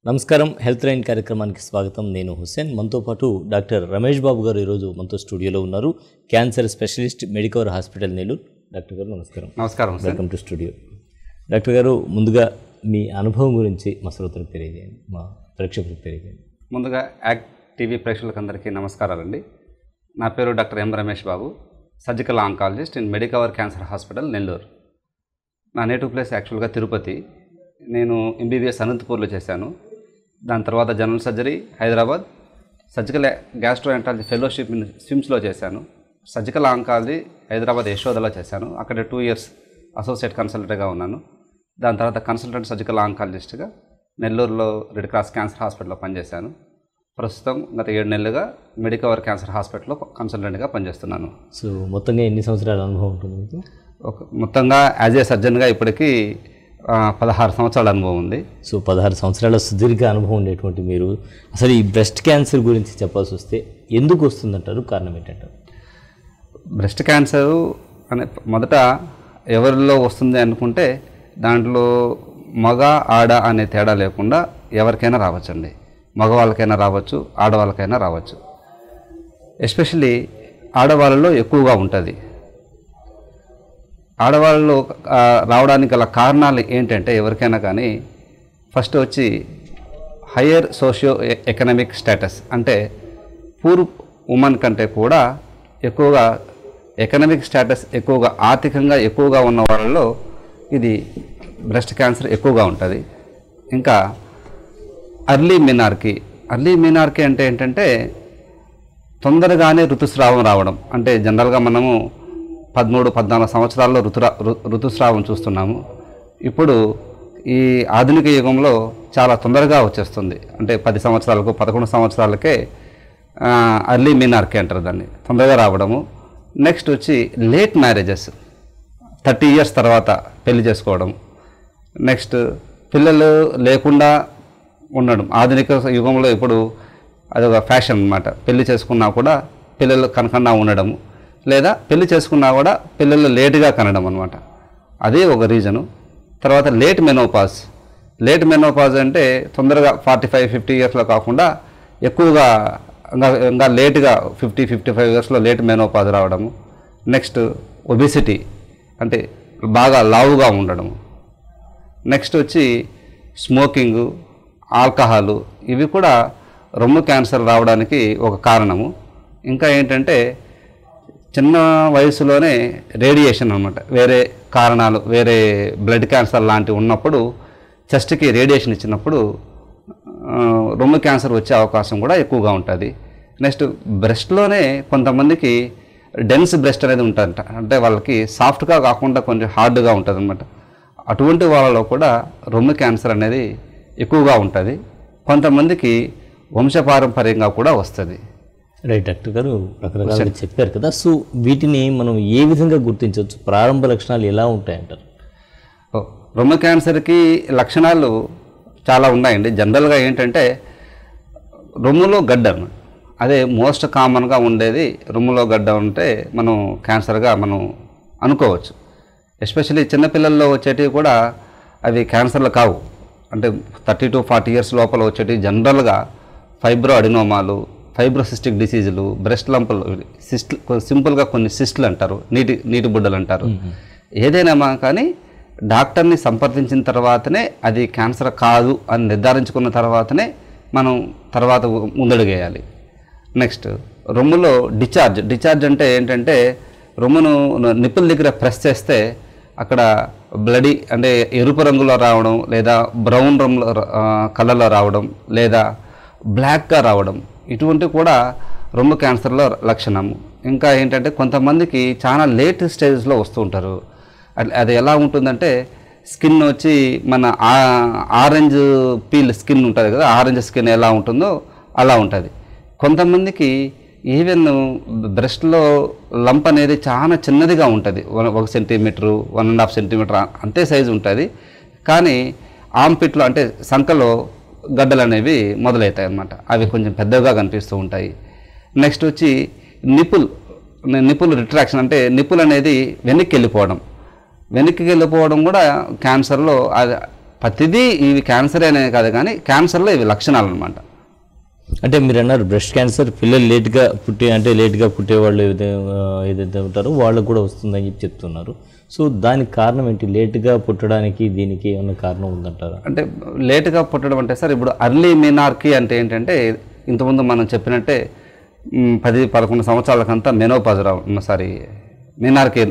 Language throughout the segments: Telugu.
నమస్కారం హెల్త్ లైన్ కార్యక్రమానికి స్వాగతం నేను హుస్సేన్ మనతో పాటు డాక్టర్ రమేష్ బాబు గారు ఈరోజు మనతో స్టూడియోలో ఉన్నారు cancer specialist Medicover hospital Nellore doctor గారు నమస్కారం నమస్కారం sir welcome to studio doctor గారు ముందుగా మీ అనుభవం గురించి మా శ్రోతలకు తెలియజేయండి మా ప్రేక్షకులకు తెలియజేయండి ముందుగా యాక్ట్ టీవీ ప్రేక్షకులకందరికీ నమస్కారాలండి నా పేరు doctor M Ramesh Babu surgical oncologist in Medicover cancer hospital Nellore నా నేటివ్ ప్లేస్ యాక్చువల్గా తిరుపతి నేను ఎంబీబీఎస్ అనంతపూర్లో చేశాను దాని తర్వాత general surgery Hyderabad surgical gastroenterology fellowship in స్విమ్స్లో చేశాను సర్జికల్ ఆంకాలజీ హైదరాబాద్ యశోదలో చేశాను అక్కడ టూ ఇయర్స్ అసోసియేట్ కన్సల్టెంట్గా ఉన్నాను దాని తర్వాత కన్సల్టెంట్ సర్జికల్ ఆంకాలజిస్ట్గా నెల్లూరులో రెడ్ క్రాస్ క్యాన్సర్ హాస్పిటల్లో పనిచేశాను ప్రస్తుతం గత ఏడు నెలలుగా మెడికవర్ క్యాన్సర్ హాస్పిటల్లో కన్సల్టెంట్గా పనిచేస్తున్నాను సో మొత్తంగా ఎన్ని సంవత్సరాల అనుభవం ఉంటుంది మీకు ఒక మొత్తంగా యాజ్ ఏ సర్జన్గా ఇప్పటికీ ఆ, పదహారు సంవత్సరాల అనుభవం ఉంది సో పదహారు సంవత్సరాల సుదీర్ఘ అనుభవం ఉండేటువంటి మీరు అసలు ఈ బ్రెస్ట్ క్యాన్సర్ గురించి చెప్పాల్సి వస్తే ఎందుకు వస్తుందంటారు కారణం ఏంటంటారు బ్రెస్ట్ క్యాన్సర్ అనే మొదట ఎవరిలో వస్తుంది అనుకుంటే దాంట్లో మగ ఆడ అనే తేడా లేకుండా ఎవరికైనా రావచ్చండి మగవాళ్ళకైనా రావచ్చు ఆడవాళ్ళకైనా రావచ్చు ఎస్పెషలీ ఆడవాళ్ళలో ఎక్కువగా ఉంటుంది ఆడవాళ్ళు ఆ, రావడానికి గల కారణాలు ఏంటంటే ఎవరికైనా కానీ ఫస్ట్ వచ్చి హయ్యర్ సోషియో ఎకనామిక్ స్టేటస్ అంటే పూర్ ఉమెన్ కంటే కూడా ఎక్కువగా ఎకనామిక్ స్టేటస్ ఎక్కువగా ఆర్థికంగా ఎక్కువగా ఉన్న వాళ్ళలో ఇది బ్రెస్ట్ క్యాన్సర్ ఎక్కువగా ఉంటుంది ఇంకా అర్లీ మినార్కి అర్లీ మినార్కి అంటే ఏంటంటే తొందరగానే ఋతుస్రావం రావడం అంటే జనరల్గా మనము పదమూడు పద్నాలుగు సంవత్సరాల్లో ఋతురా ఋ- ఋతుస్రావం చూస్తున్నాము ఇప్పుడు ఈ ఆధునిక యుగంలో చాలా తొందరగా వచ్చేస్తుంది అంటే పది సంవత్సరాలకు పదకొండు సంవత్సరాలకే అర్లీ మినార్కి అంటారు దాన్ని తొందరగా రావడము నెక్స్ట్ వచ్చి లేట్ మ్యారేజెస్ థర్టీ ఇయర్స్ తర్వాత పెళ్లి చేసుకోవడం నెక్స్ట్ పిల్లలు లేకుండా ఉండడం ఆధునిక యుగంలో ఇప్పుడు అదొక ఫ్యాషన్ అన్నమాట పెళ్లి చేసుకున్నా కూడా పిల్లలు కనకుండా ఉండడం లేదా పెళ్లి చేసుకున్నా కూడా పిల్లలు లేటుగా కనడం అనమాట అదే ఒక రీజను తర్వాత లేట్ మెనోపాజ్ లేట్ మెనోపాజ్ అంటే తొందరగా ఫార్టీ ఫైవ్ ఫిఫ్టీ ఇయర్స్లో కాకుండా ఎక్కువగా ఇంకా ఇంకా లేట్గా ఫిఫ్టీ ఫిఫ్టీ ఫైవ్ ఇయర్స్లో లేట్ మెనోపాజ్ రావడము నెక్స్ట్ ఒబిసిటీ అంటే బాగా లావుగా ఉండడం నెక్స్ట్ వచ్చి స్మోకింగ్ ఆల్కహాలు ఇవి కూడా రొమ్ము క్యాన్సర్ రావడానికి ఒక కారణము ఇంకా ఏంటంటే చిన్న వయసులోనే రేడియేషన్ అనమాట వేరే కారణాలు వేరే బ్లడ్ క్యాన్సర్ లాంటివి ఉన్నప్పుడు చెస్ట్కి రేడియేషన్ ఇచ్చినప్పుడు ఆ, రొమ్ము క్యాన్సర్ వచ్చే అవకాశం కూడా ఎక్కువగా ఉంటుంది నెక్స్ట్ బ్రెస్ట్లోనే కొంతమందికి డెన్స్ బ్రెస్ట్ అనేది ఉంటుందంట అంటే వాళ్ళకి సాఫ్ట్గా కాకుండా కొంచెం హార్డ్గా ఉంటుంది అనమాట అటువంటి వాళ్ళలో కూడా రొమ్ము క్యాన్సర్ అనేది ఎక్కువగా ఉంటుంది కొంతమందికి వంశపారంపర్యంగా కూడా వస్తుంది రైట్ డాక్టర్ గారు రకరకాలుగా చెప్పారు కదా సో వీటిని మనం ఏ విధంగా గుర్తించవచ్చు ప్రారంభ లక్షణాలు ఎలా ఉంటాయంటారు ఓ, రొమ్ము క్యాన్సర్కి లక్షణాలు చాలా ఉన్నాయండి జనరల్గా ఏంటంటే రొమ్ములో గడ్డ అన్నమాట. అదే మోస్ట్ కామన్గా ఉండేది రొమ్ములో గడ్డ ఉంటే మనం క్యాన్సర్గా మనం అనుకోవచ్చు ఎస్పెషల్లీ చిన్నపిల్లల్లో వచ్చేటివి కూడా అవి క్యాన్సర్లు కావు అంటే థర్టీ టు ఫార్టీ ఇయర్స్ లోపల వచ్చేటివి జనరల్గా ఫైబ్రో అడినోమాలు ఫైబ్రోసిస్టిక్ డిసీజులు బ్రెస్ట్ లంపులు సిస్ట్ సింపుల్గా కొన్ని సిస్టులు అంటారు నీటి నీటి బుడ్డలు అంటారు ఏదైనా మా కానీ డాక్టర్ని సంప్రదించిన తర్వాతనే అది క్యాన్సర్ కాదు అని నిర్ధారించుకున్న తర్వాతనే మనం తర్వాత ముందడుగేయాలి నెక్స్ట్ రొమ్ములో డిశ్చార్జ్ డిశ్చార్జ్ అంటే ఏంటంటే రొమ్మును నిప్పుల దగ్గర ప్రెస్ చేస్తే అక్కడ బ్లడీ అంటే ఎరుపు రంగులో రావడం లేదా బ్రౌన్ రంగులో ఆ, కలర్లో రావడం లేదా బ్లాక్గా రావడం ఇటువంటి కూడా రొమ్ము క్యాన్సర్లో లక్షణం ఇంకా ఏంటంటే కొంతమందికి చాలా లేట్ స్టేజ్లో వస్తూ ఉంటారు అది- అది ఎలా ఉంటుందంటే స్కిన్ వచ్చి మన ఆ- ఆరెంజ్ పీల్ స్కిన్ ఉంటుంది కదా ఆరెంజ్ స్కిన్ ఎలా ఉంటుందో అలా ఉంటుంది కొంతమందికి ఈవెన్ బ్రెస్ట్లో లంప్ అనేది చాలా చిన్నదిగా ఉంటుంది వన్ ఒక centimetre one and half centimetre అంతే సైజు ఉంటుంది కానీ ఆంపిట్లో అంటే సంఖలో గడ్డలు అనేవి మొదలవుతాయి అన్నమాట అవి కొంచెం పెద్దగా కనిపిస్తూ ఉంటాయి నెక్స్ట్ వచ్చి నిపుల్ నిపుల్ రిట్రాక్షన్ అంటే నిపుల్ అనేది వెనక్కి వెళ్ళిపోవడం వెనక్కి వెళ్ళిపోవడం కూడా క్యాన్సర్లో అది ప్రతిదీ ఇవి క్యాన్సర్ అనే కాదు కానీ క్యాన్సర్లో ఇవి లక్షణాలు అనమాట అంటే మీరు అన్నారు బ్రెస్ట్ క్యాన్సర్ పిల్లలు లేట్గా పుట్టే అంటే లేట్గా పుట్టేవాళ్ళు ఏదైతే ఆ, ఏదైతే ఉంటారో వాళ్ళకు కూడా వస్తుందని చెప్పి చెప్తున్నారు సో దానికి కారణం ఏంటి లేట్గా పుట్టడానికి దీనికి ఏమైనా కారణం ఉందంటారా అంటే లేటుగా పుట్టడం అంటే సార్ ఇప్పుడు అర్లీ మినార్కీ అంటే ఏంటంటే ఇంతకుముందు మనం చెప్పినట్టే మ్, పది పదకొండు సంవత్సరాలకంతా మెనోపాజ్ రావడం సారీ మినార్కీ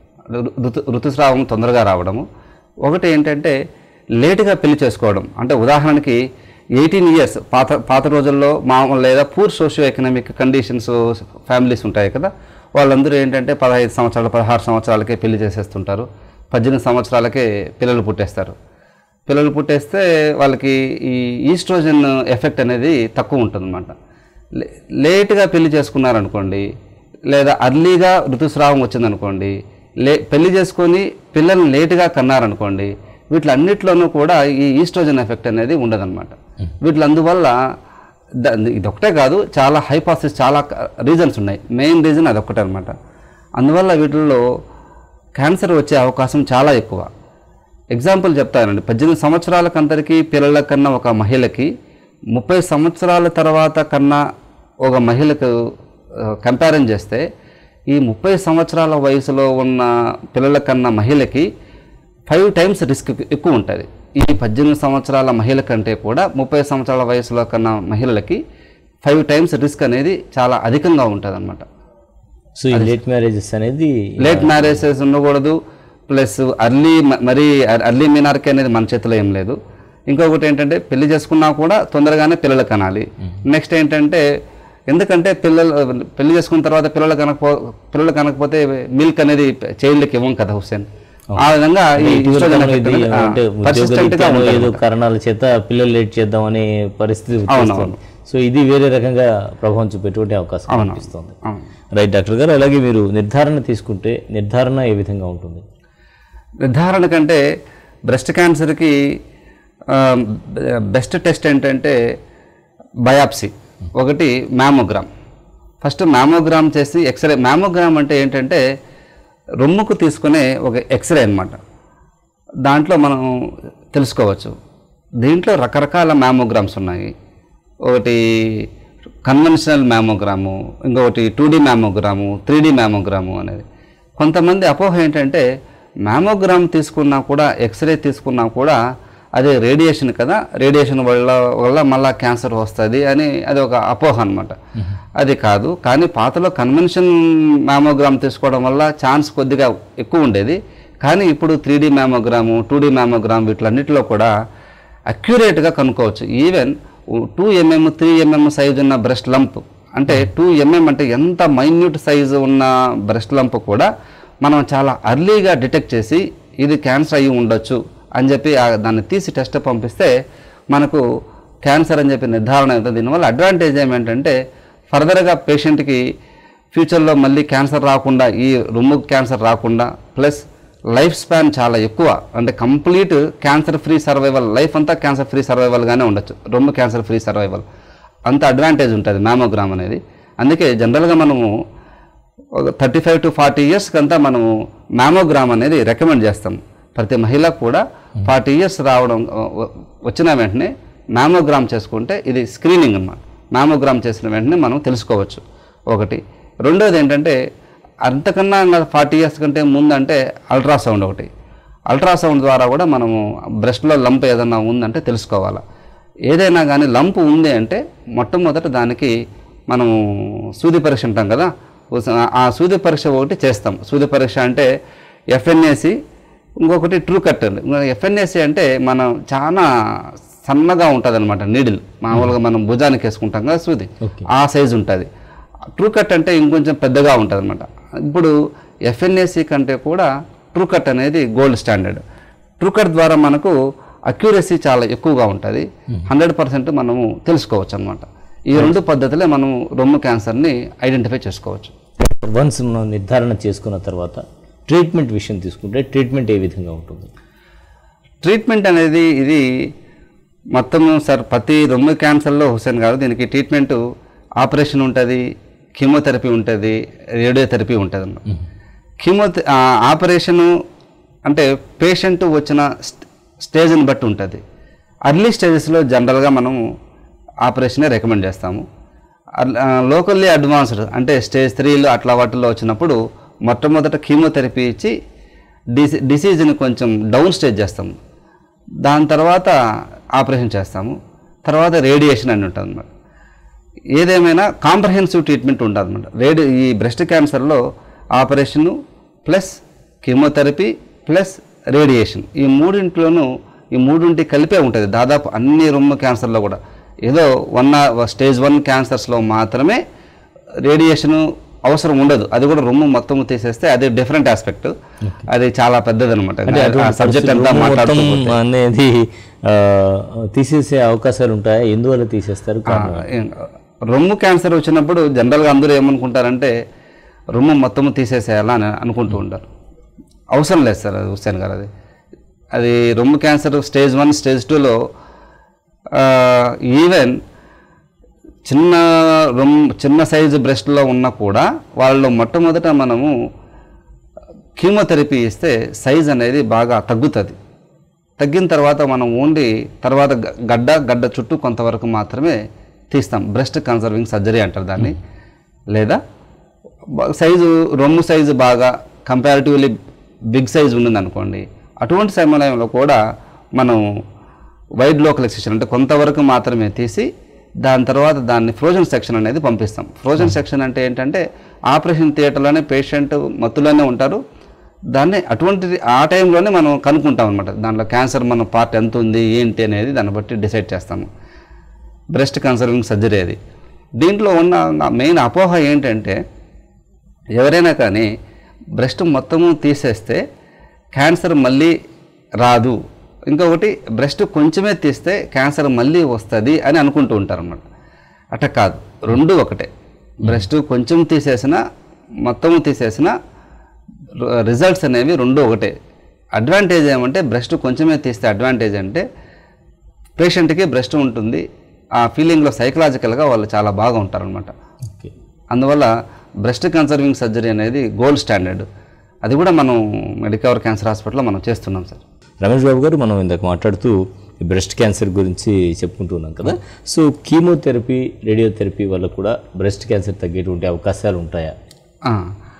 ఋతు ఋతుస్రావం తొందరగా రావడము ఒకటి ఏంటంటే లేటుగా పెళ్లి చేసుకోవడం అంటే ఉదాహరణకి ఎయిటీన్ ఇయర్స్ పాత పాత రోజుల్లో మామూలు లేదా poor socio economic conditions families ఉంటాయి కదా వాళ్ళందరూ ఏంటంటే పదహైదు సంవత్సరాలు పదహారు సంవత్సరాలకే పెళ్లి చేసేస్తుంటారు పద్దెనిమిది సంవత్సరాలకే పిల్లలు పుట్టేస్తారు పిల్లలు పుట్టేస్తే వాళ్ళకి ఈ ఈస్ట్రోజన్ ఎఫెక్ట్ అనేది తక్కువ ఉంటుందన్నమాట లే- లేటుగా పెళ్లి చేసుకున్నారనుకోండి లేదా అర్లీగా ఋతుస్రావం వచ్చిందనుకోండి లే పెళ్లి చేసుకొని పిల్లల్ని లేటుగా కన్నారనుకోండి వీటిలన్నిట్లోనూ కూడా ఈ ఈస్ట్రోజన్ ఎఫెక్ట్ అనేది ఉండదన్నమాట వీటి అందువల్ల ద- ఇది ఒకటే కాదు చాలా హైపాసిస్ చాలా రీజన్స్ ఉన్నాయి మెయిన్ రీజన్ అదొక్కటే అనమాట అందువల్ల వీటిల్లో క్యాన్సర్ వచ్చే అవకాశం చాలా ఎక్కువ ఎగ్జాంపుల్ చెప్తానండి పద్దెనిమిది సంవత్సరాలకు అందరికీ పిల్లల కన్నా ఒక మహిళకి ముప్పై సంవత్సరాల తర్వాత కన్నా ఒక మహిళకు కంపారిజన్ చేస్తే ఈ ముప్పై సంవత్సరాల వయసులో ఉన్న పిల్లల కన్నా మహిళకి ఫైవ్ టైమ్స్ రిస్క్ ఎక్కువ ఉంటుంది ఈ పద్దెనిమిది సంవత్సరాల మహిళ కంటే కూడా ముప్పై సంవత్సరాల వయసులో కన్నా మహిళలకి ఫైవ్ టైమ్స్ రిస్క్ అనేది చాలా అధికంగా ఉంటుంది సో ఈ లేట్ మ్యారేజెస్ అనేది లేట్ మ్యారేజెస్ ఉండకూడదు ప్లస్ అర్లీ మరీ అర్లీ మినార్కి అనేది మన చేతిలో ఏం లేదు ఇంకొకటి ఏంటంటే పెళ్లి చేసుకున్నా కూడా తొందరగానే పిల్లలు కనాలి నెక్స్ట్ ఏంటంటే ఎందుకంటే పిల్లలు పెళ్లి చేసుకున్న తర్వాత పిల్లలు కనకపో పిల్లలు కనకపోతే మిల్క్ అనేది చైల్డ్కి ఇవ్వం కదా హుసేన్ ఆ విధంగా ఈ estrogen effect ఇది అనేది, ఆ, అంటే persistent గా ఉద్యోగరీత్యానో ఉంటుంది ఏదో కారణాల చేత పిల్లలు లేట్ చేద్దాం అనే పరిస్థితి అవును, వచ్చేస్తుంది సో ఇది వేరే రకంగా ప్రభావం చూపేటువంటి అవకాశం కనిపిస్తుంది అవును. రైట్ డాక్టర్ గారు అలాగే మీరు నిర్ధారణ తీసుకుంటే నిర్ధారణ ఏ విధంగా ఉంటుంది నిర్ధారణ కంటే బ్రెస్ట్ క్యాన్సర్కి బెస్ట్ టెస్ట్ ఏంటంటే బయాప్సీ ఒకటి మ్యామోగ్రామ్ ఫస్ట్ మ్యామోగ్రామ్ చేసి ఎక్స్రే మ్యామోగ్రామ్ అంటే ఏంటంటే రొమ్ముకు తీసుకునే ఒక ఎక్స్రే అన్నమాట దాంట్లో మనం తెలుసుకోవచ్చు దీంట్లో రకరకాల మ్యామోగ్రామ్స్ ఉన్నాయి ఒకటి కన్వెన్షనల్ మ్యామోగ్రాము ఇంకొకటి two D mammogram three D mammogram అనేది కొంతమంది అపోహ ఏంటంటే మ్యామోగ్రామ్ తీసుకున్నా కూడా ఎక్స్రే తీసుకున్నా కూడా అదే రేడియేషన్ కదా రేడియేషన్ వల్ల వల్ల మళ్ళా క్యాన్సర్ వస్తుంది అని అది ఒక అపోహ అనమాట అది కాదు కానీ పాతలో కన్వెన్షన్ మ్యామోగ్రామ్ తీసుకోవడం వల్ల ఛాన్స్ కొద్దిగా ఎక్కువ ఉండేది కానీ ఇప్పుడు three D mammogram two D mammogram వీటిలన్నిటిలో కూడా అక్యురేట్గా కనుక్కోవచ్చు even two mm three mm size ఉన్న బ్రెస్ట్ లంప్ అంటే టూ ఎంఎం అంటే ఎంత మైన్యూట్ సైజు ఉన్న బ్రెస్ట్ లంప్ కూడా మనం చాలా అర్లీగా డిటెక్ట్ చేసి ఇది క్యాన్సర్ అయ్యి ఉండొచ్చు అని చెప్పి ఆ దాన్ని తీసి టెస్ట్ పంపిస్తే మనకు క్యాన్సర్ అని చెప్పి నిర్ధారణ అవుతుంది దీనివల్ల అడ్వాంటేజ్ ఏమేంటంటే ఫర్దర్గా పేషెంట్కి ఫ్యూచర్లో మళ్ళీ క్యాన్సర్ రాకుండా ఈ రొమ్ము క్యాన్సర్ రాకుండా ప్లస్ లైఫ్ స్పాన్ చాలా ఎక్కువ అంటే complete cancer free survival life అంతా క్యాన్సర్ ఫ్రీ సర్వైవల్గానే ఉండొచ్చు రొమ్ము క్యాన్సర్ ఫ్రీ సర్వైవల్ అంత అడ్వాంటేజ్ ఉంటుంది మ్యామోగ్రామ్ అనేది అందుకే జనరల్గా మనము ఒక థర్టీ ఫైవ్ టు ఫార్టీ ఇయర్స్కి అంతా మనము మ్యామోగ్రామ్ అనేది రికమెండ్ చేస్తాం ప్రతి మహిళకు కూడా ఫార్టీ ఇయర్స్ రావడం వ- వచ్చిన వెంటనే మ్యామోగ్రామ్ చేసుకుంటే ఇది స్క్రీనింగ్ అన్నమాట మ్యామోగ్రామ్ చేసిన వెంటనే మనం తెలుసుకోవచ్చు ఒకటి రెండోది ఏంటంటే అంతకన్నా ఫార్టీ ఇయర్స్ కంటే ముందు అంటే అల్ట్రాసౌండ్ ఒకటి అల్ట్రాసౌండ్ ద్వారా కూడా మనము బ్రెస్ట్లో లంప్ ఏదన్నా ఉందంటే తెలుసుకోవాలి ఏదైనా కానీ లంపు ఉంది అంటే మొట్టమొదట దానికి మనము సూది పరీక్ష అంటాం కదా ఆ సూది పరీక్ష ఒకటి చేస్తాం సూది పరీక్ష అంటే ఎఫ్ఎన్ఏసి ఇంకొకటి ట్రూ కట్ ఎఫ్ఎన్ఏసి అంటే మనం చాలా సన్నగా ఉంటుంది అనమాట నీడిల్ మామూలుగా మనం భుజానికి వేసుకుంటాం కదా సూది Okay. ఆ సైజు ఉంటుంది ట్రూ కట్ అంటే ఇంకొంచెం పెద్దగా ఉంటుంది అనమాట ఇప్పుడు ఎఫ్ఎన్ఏసి కంటే కూడా ట్రూ కట్ అనేది గోల్డ్ స్టాండర్డ్ ట్రూ కట్ ద్వారా మనకు అక్యూరసీ చాలా ఎక్కువగా ఉంటుంది హండ్రెడ్ పర్సెంట్ మనము తెలుసుకోవచ్చు అనమాట ఈ రెండు పద్ధతులే మనము రొమ్ము క్యాన్సర్ని ఐడెంటిఫై చేసుకోవచ్చు వన్స్ మనం నిర్ధారణ చేసుకున్న తర్వాత ట్రీట్మెంట్ విషయం తీసుకుంటే ట్రీట్మెంట్ ఏ విధంగా ఉంటుంది ట్రీట్మెంట్ అనేది ఇది మొత్తం సార్ ప్రతి రొమ్ము క్యాన్సర్లో హుసేన్ గారు దీనికి ట్రీట్మెంట్ ఆపరేషన్ ఉంటుంది కీమోథెరపీ ఉంటుంది రేడియోథెరపీ ఉంటుంది అన్నమాట కీమో ఆపరేషను అంటే పేషెంట్ వచ్చిన స్ట్- స్టేజ్ని బట్టి ఉంటుంది అర్లీ స్టేజెస్లో జనరల్గా మనం ఆపరేషనే రికమెండ్ చేస్తాము లోకల్లీ అడ్వాన్స్డ్ అంటే స్టేజ్ త్రీలో అట్లా వాటిల్లో వచ్చినప్పుడు మొట్టమొదట కీమోథెరపీ ఇచ్చి డిసీ డిసీజ్ని కొంచెం డౌన్ స్టేజ్ చేస్తాము దాని తర్వాత ఆపరేషన్ చేస్తాము తర్వాత రేడియేషన్ అని ఉంటుంది అన్నమాట ఏదేమైనా కాంప్రహెన్సివ్ ట్రీట్మెంట్ ఉంటుంది అనమాట రేడి ఈ బ్రెస్ట్ క్యాన్సర్లో operation plus chemotherapy plus radiation ఈ మూడింట్లోనూ ఈ మూడింటి కలిపే ఉంటుంది దాదాపు అన్ని రొమ్ము క్యాన్సర్లో కూడా ఏదో వన్ స్టేజ్ వన్ క్యాన్సర్స్లో మాత్రమే రేడియేషను అవసరం ఉండదు అది కూడా రొమ్ము మొత్తం తీసేస్తే అది డిఫరెంట్ ఆస్పెక్ట్ అది చాలా పెద్దది అనమాట సబ్జెక్ట్ అంతా రొమ్ము మొత్తం మాట్లాడుతూ అనేది ఆ, తీసేసే అవకాశాలు ఉంటాయా ఎందువల్ల తీసేస్తారు కారణం ఏం- రొమ్ము క్యాన్సర్ వచ్చినప్పుడు జనరల్గా అందరూ ఏమనుకుంటారంటే రొమ్ము మొత్తం తీసేసేయాలా అని అనుకుంటూ ఉంటారు అవసరం లేదు సార్ అది హుస్సేన్ గారు అది అది రొమ్ము క్యాన్సర్ స్టేజ్ వన్ స్టేజ్ టూలో ఈవెన్ చిన్న రొమ్ చిన్న సైజు బ్రెస్ట్లో ఉన్నా కూడా వాళ్ళు మొట్టమొదట మనము కీమోథెరపీ ఇస్తే సైజ్ అనేది బాగా తగ్గుతుంది తగ్గిన తర్వాత మనం ఓన్లీ తర్వాత గ- గడ్డ గడ్డ చుట్టూ కొంతవరకు మాత్రమే తీస్తాం బ్రెస్ట్ కన్సర్వింగ్ సర్జరీ అంటారు దాన్ని లేదా బ- సైజు రొమ్ము సైజు బాగా కంపారిటివ్లీ బిగ్ సైజు ఉన్నది అనుకోండి అటువంటి సమయంలో కూడా మనం వైడ్ లోకల్ ఎక్సెషన్ అంటే కొంతవరకు మాత్రమే తీసి దాని తర్వాత దాన్ని ఫ్రోజన్ సెక్షన్ అనేది పంపిస్తాం ఫ్రోజన్ సెక్షన్ అంటే ఏంటంటే ఆపరేషన్ థియేటర్లోనే పేషెంట్ మత్తులోనే ఉంటారు దాన్ని అటువంటిది ఆ టైంలోనే మనం కనుక్కుంటాం అనమాట దాంట్లో క్యాన్సర్ మన పార్ట్ ఎంత ఉంది ఏంటి అనేది దాన్ని బట్టి డిసైడ్ చేస్తాము బ్రెస్ట్ కన్సర్వింగ్ సర్జరీ అది దీంట్లో ఉన్న నా మెయిన్ అపోహ ఏంటంటే ఎవరైనా కానీ బ్రెస్ట్ మొత్తము తీసేస్తే క్యాన్సర్ మళ్ళీ రాదు ఇంకొకటి బ్రెస్ట్ కొంచెమే తీస్తే క్యాన్సర్ మళ్ళీ వస్తుంది అని అనుకుంటూ ఉంటారు అన్నమాట అట్ట కాదు రెండు ఒకటే బ్రెస్ట్ కొంచెం తీసేసినా మొత్తము తీసేసినా రిజల్ట్స్ అనేవి రెండు ఒకటే అడ్వాంటేజ్ ఏమంటే బ్రెస్ట్ కొంచెమే తీస్తే అడ్వాంటేజ్ అంటే పేషెంట్కి బ్రెస్ట్ ఉంటుంది ఆ ఫీలింగ్లో సైకలాజికల్గా వాళ్ళు చాలా బాగా ఉంటారనమాట ఓకే అందువల్ల బ్రెస్ట్ కన్సర్వింగ్ సర్జరీ అనేది గోల్డ్ స్టాండర్డ్ అది కూడా మనం మెడికవర్ క్యాన్సర్ హాస్పిటల్లో మనం చేస్తున్నాం సార్ రమేష్ బాబు గారు మనం ఇందాక మాట్లాడుతూ ఈ బ్రెస్ట్ క్యాన్సర్ గురించి చెప్పుకుంటున్నాం కదా సో కీమోథెరపీ రేడియోథెరపీ వల్ల కూడా బ్రెస్ట్ క్యాన్సర్ తగ్గేటువంటి అవకాశాలు ఉంటాయా ఆ.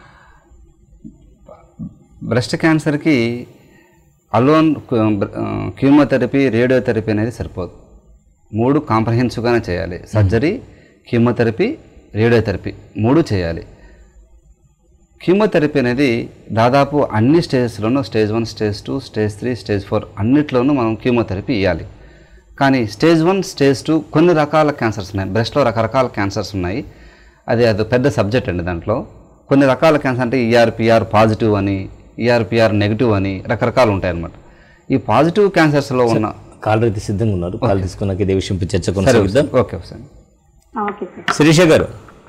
బ్రెస్ట్ క్యాన్సర్కి అలోన్ కీమోథెరపీ రేడియోథెరపీ అనేది సరిపోదు మూడు కాంప్రహెన్సివ్గానే చేయాలి సర్జరీ కీమోథెరపీ రేడియోథెరపీ మూడు చేయాలి కీమోథెరపీ అనేది దాదాపు అన్ని స్టేజెస్లోనూ stage one stage two stage three stage four అన్నిట్లోనూ మనం కీమోథెరపీ ఇవ్వాలి కానీ స్టేజ్ వన్ స్టేజ్ టూ కొన్ని రకాల క్యాన్సర్స్ ఉన్నాయి బ్రెస్ట్లో రకరకాల క్యాన్సర్స్ ఉన్నాయి అది అది పెద్ద సబ్జెక్ట్ అండి దాంట్లో కొన్ని రకాల క్యాన్సర్ అంటే ఈఆర్పిఆర్ పాజిటివ్ అని ఈఆర్పిఆర్ నెగిటివ్ అని రకరకాలు ఉంటాయి అన్నమాట ఈ పాజిటివ్ క్యాన్సర్స్లో ఉన్న కాల్ రైతు సిద్ధంగా ఉన్నారు కాల్ తీసుకున్నాక ఇదే విషయంపై చర్చ కొనసాగిద్దాం okay sir okay sir Shirisha గారు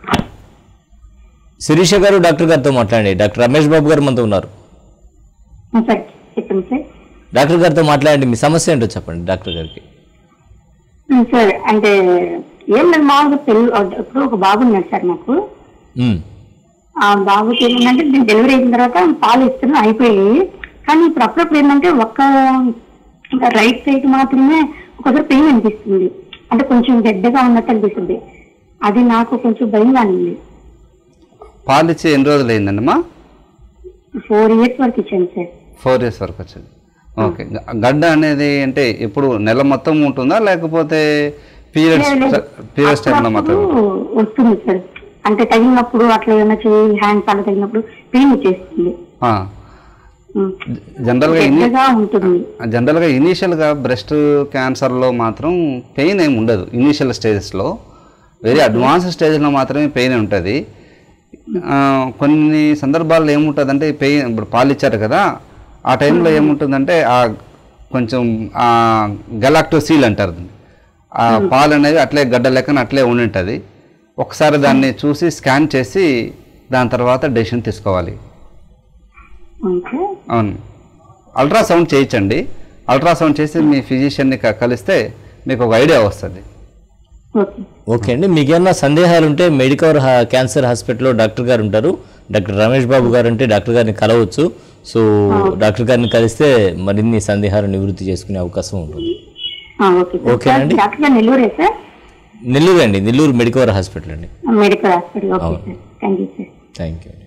శిరీష గారు డాక్టర్ గారితో మాట్లాడండి డాక్టర్ రమేష్ బాబు గారు మనతో ఉన్నారు సార్ చెప్పండి సార్ డాక్టర్ గారితో మాట్లాడండి మీ సమస్య ఏంటో చెప్పండి డాక్టర్ గారికి ఉమ్, సార్ అంటే ఏం లేదు మామూలుగా పెళ్ళి ఇప్పుడు ఒక బాబు ఉన్నాడు సార్ నాకు ఉమ్, ఆ బాబుకి ఏమిటంటే నేను డెలివరీ అయిన తర్వాత పాలు ఇస్తున్నా అయిపోయాయి కానీ ఇప్పుడు అప్పుడప్పుడు ఏంటంటే ఒక్క రైట్ సైడ్ మాత్రమే ఒకసారి పెయిన్ అనిపిస్తుంది అంటే కొంచెం గడ్డగా ఉన్నట్టు అనిపిస్తుంది అది నాకు కొంచెం భయంగా ఉంది పాలు ఇచ్చి ఎన్ని రోజులు అయిందండి ఫోర్ ఇయర్స్ వరకు ఇచ్చాను సార్ ఫోర్ ఇయర్స్ వరకు వచ్చింది ఓకే గ- గడ్డ అనేది అంటే ఇప్పుడు నెల మొత్తం ఉంటుందా లేకపోతే పీరియడ్స్ పీరియడ్స్ టైంలో మాత్రం అప్పుడు వస్తుంది సార్ అంటే తగిలినప్పుడు అట్లా ఏమైనా చేయి హ్యాండ్స్ అలా తగిలినప్పుడు పెయిన్ వచ్చేస్తుంది ఉమ్. జనరల్గా ఇని గడ్డగా ఉంటుంది జనరల్గా ఇనీషియల్గా బ్రెస్ట్ క్యాన్సర్లో మాత్రం పెయిన్ ఏమి ఉండదు ఇనీషియల్ స్టేజెస్లో వెరీ అడ్వాన్స్ స్టేజ్లో మాత్రమే పెయిన్ ఉంటుంది ఆ, కొన్ని సందర్భాల్లో ఏముంటుందంటే పెయిన్ ఇప్పుడు పాలు ఇచ్చారు కదా ఆ టైంలో ఏముంటుందంటే ఆ కొంచెం ఆ గలాక్టో సీల్ అంటారు దాన్ని. ఆ పాలు అనేది అట్లే గడ్డ లెక్కన అట్లే ఉండి ఉంటుంది ఒకసారి దాన్ని చూసి స్కాన్ చేసి దాని తర్వాత డెసిషన్ తీసుకోవాలి ఓకే అవును అల్ట్రాసౌండ్ చేయించండి అల్ట్రాసౌండ్ చేసి మీ ఫిజిషియన్ని క- కలిస్తే మీకు ఒక ఐడియా వస్తుంది ఓకే ఓకే అండి మీకు ఏమన్నా సందేహాలు ఉంటే మెడికవర్ హా- క్యాన్సర్ హాస్పిటల్లో డాక్టర్ గారు ఉంటారు డాక్టర్ రమేష్ బాబు గారు అంటే డాక్టర్ గారిని కలవచ్చు సో డాక్టర్ గారిని కలిస్తే మరిన్ని సందేహాలు నివృత్తి చేసుకునే అవకాశం ఉంటుంది ఆ, ఓకే సార్ ఓకేనండి. సార్, డాక్టర్ గారు నెల్లూరే సార్ నెల్లూరు అండి నెల్లూరు మెడికవర్ హాస్పిటల్ అండి medical hospital okay sir thank you sir thank you అండి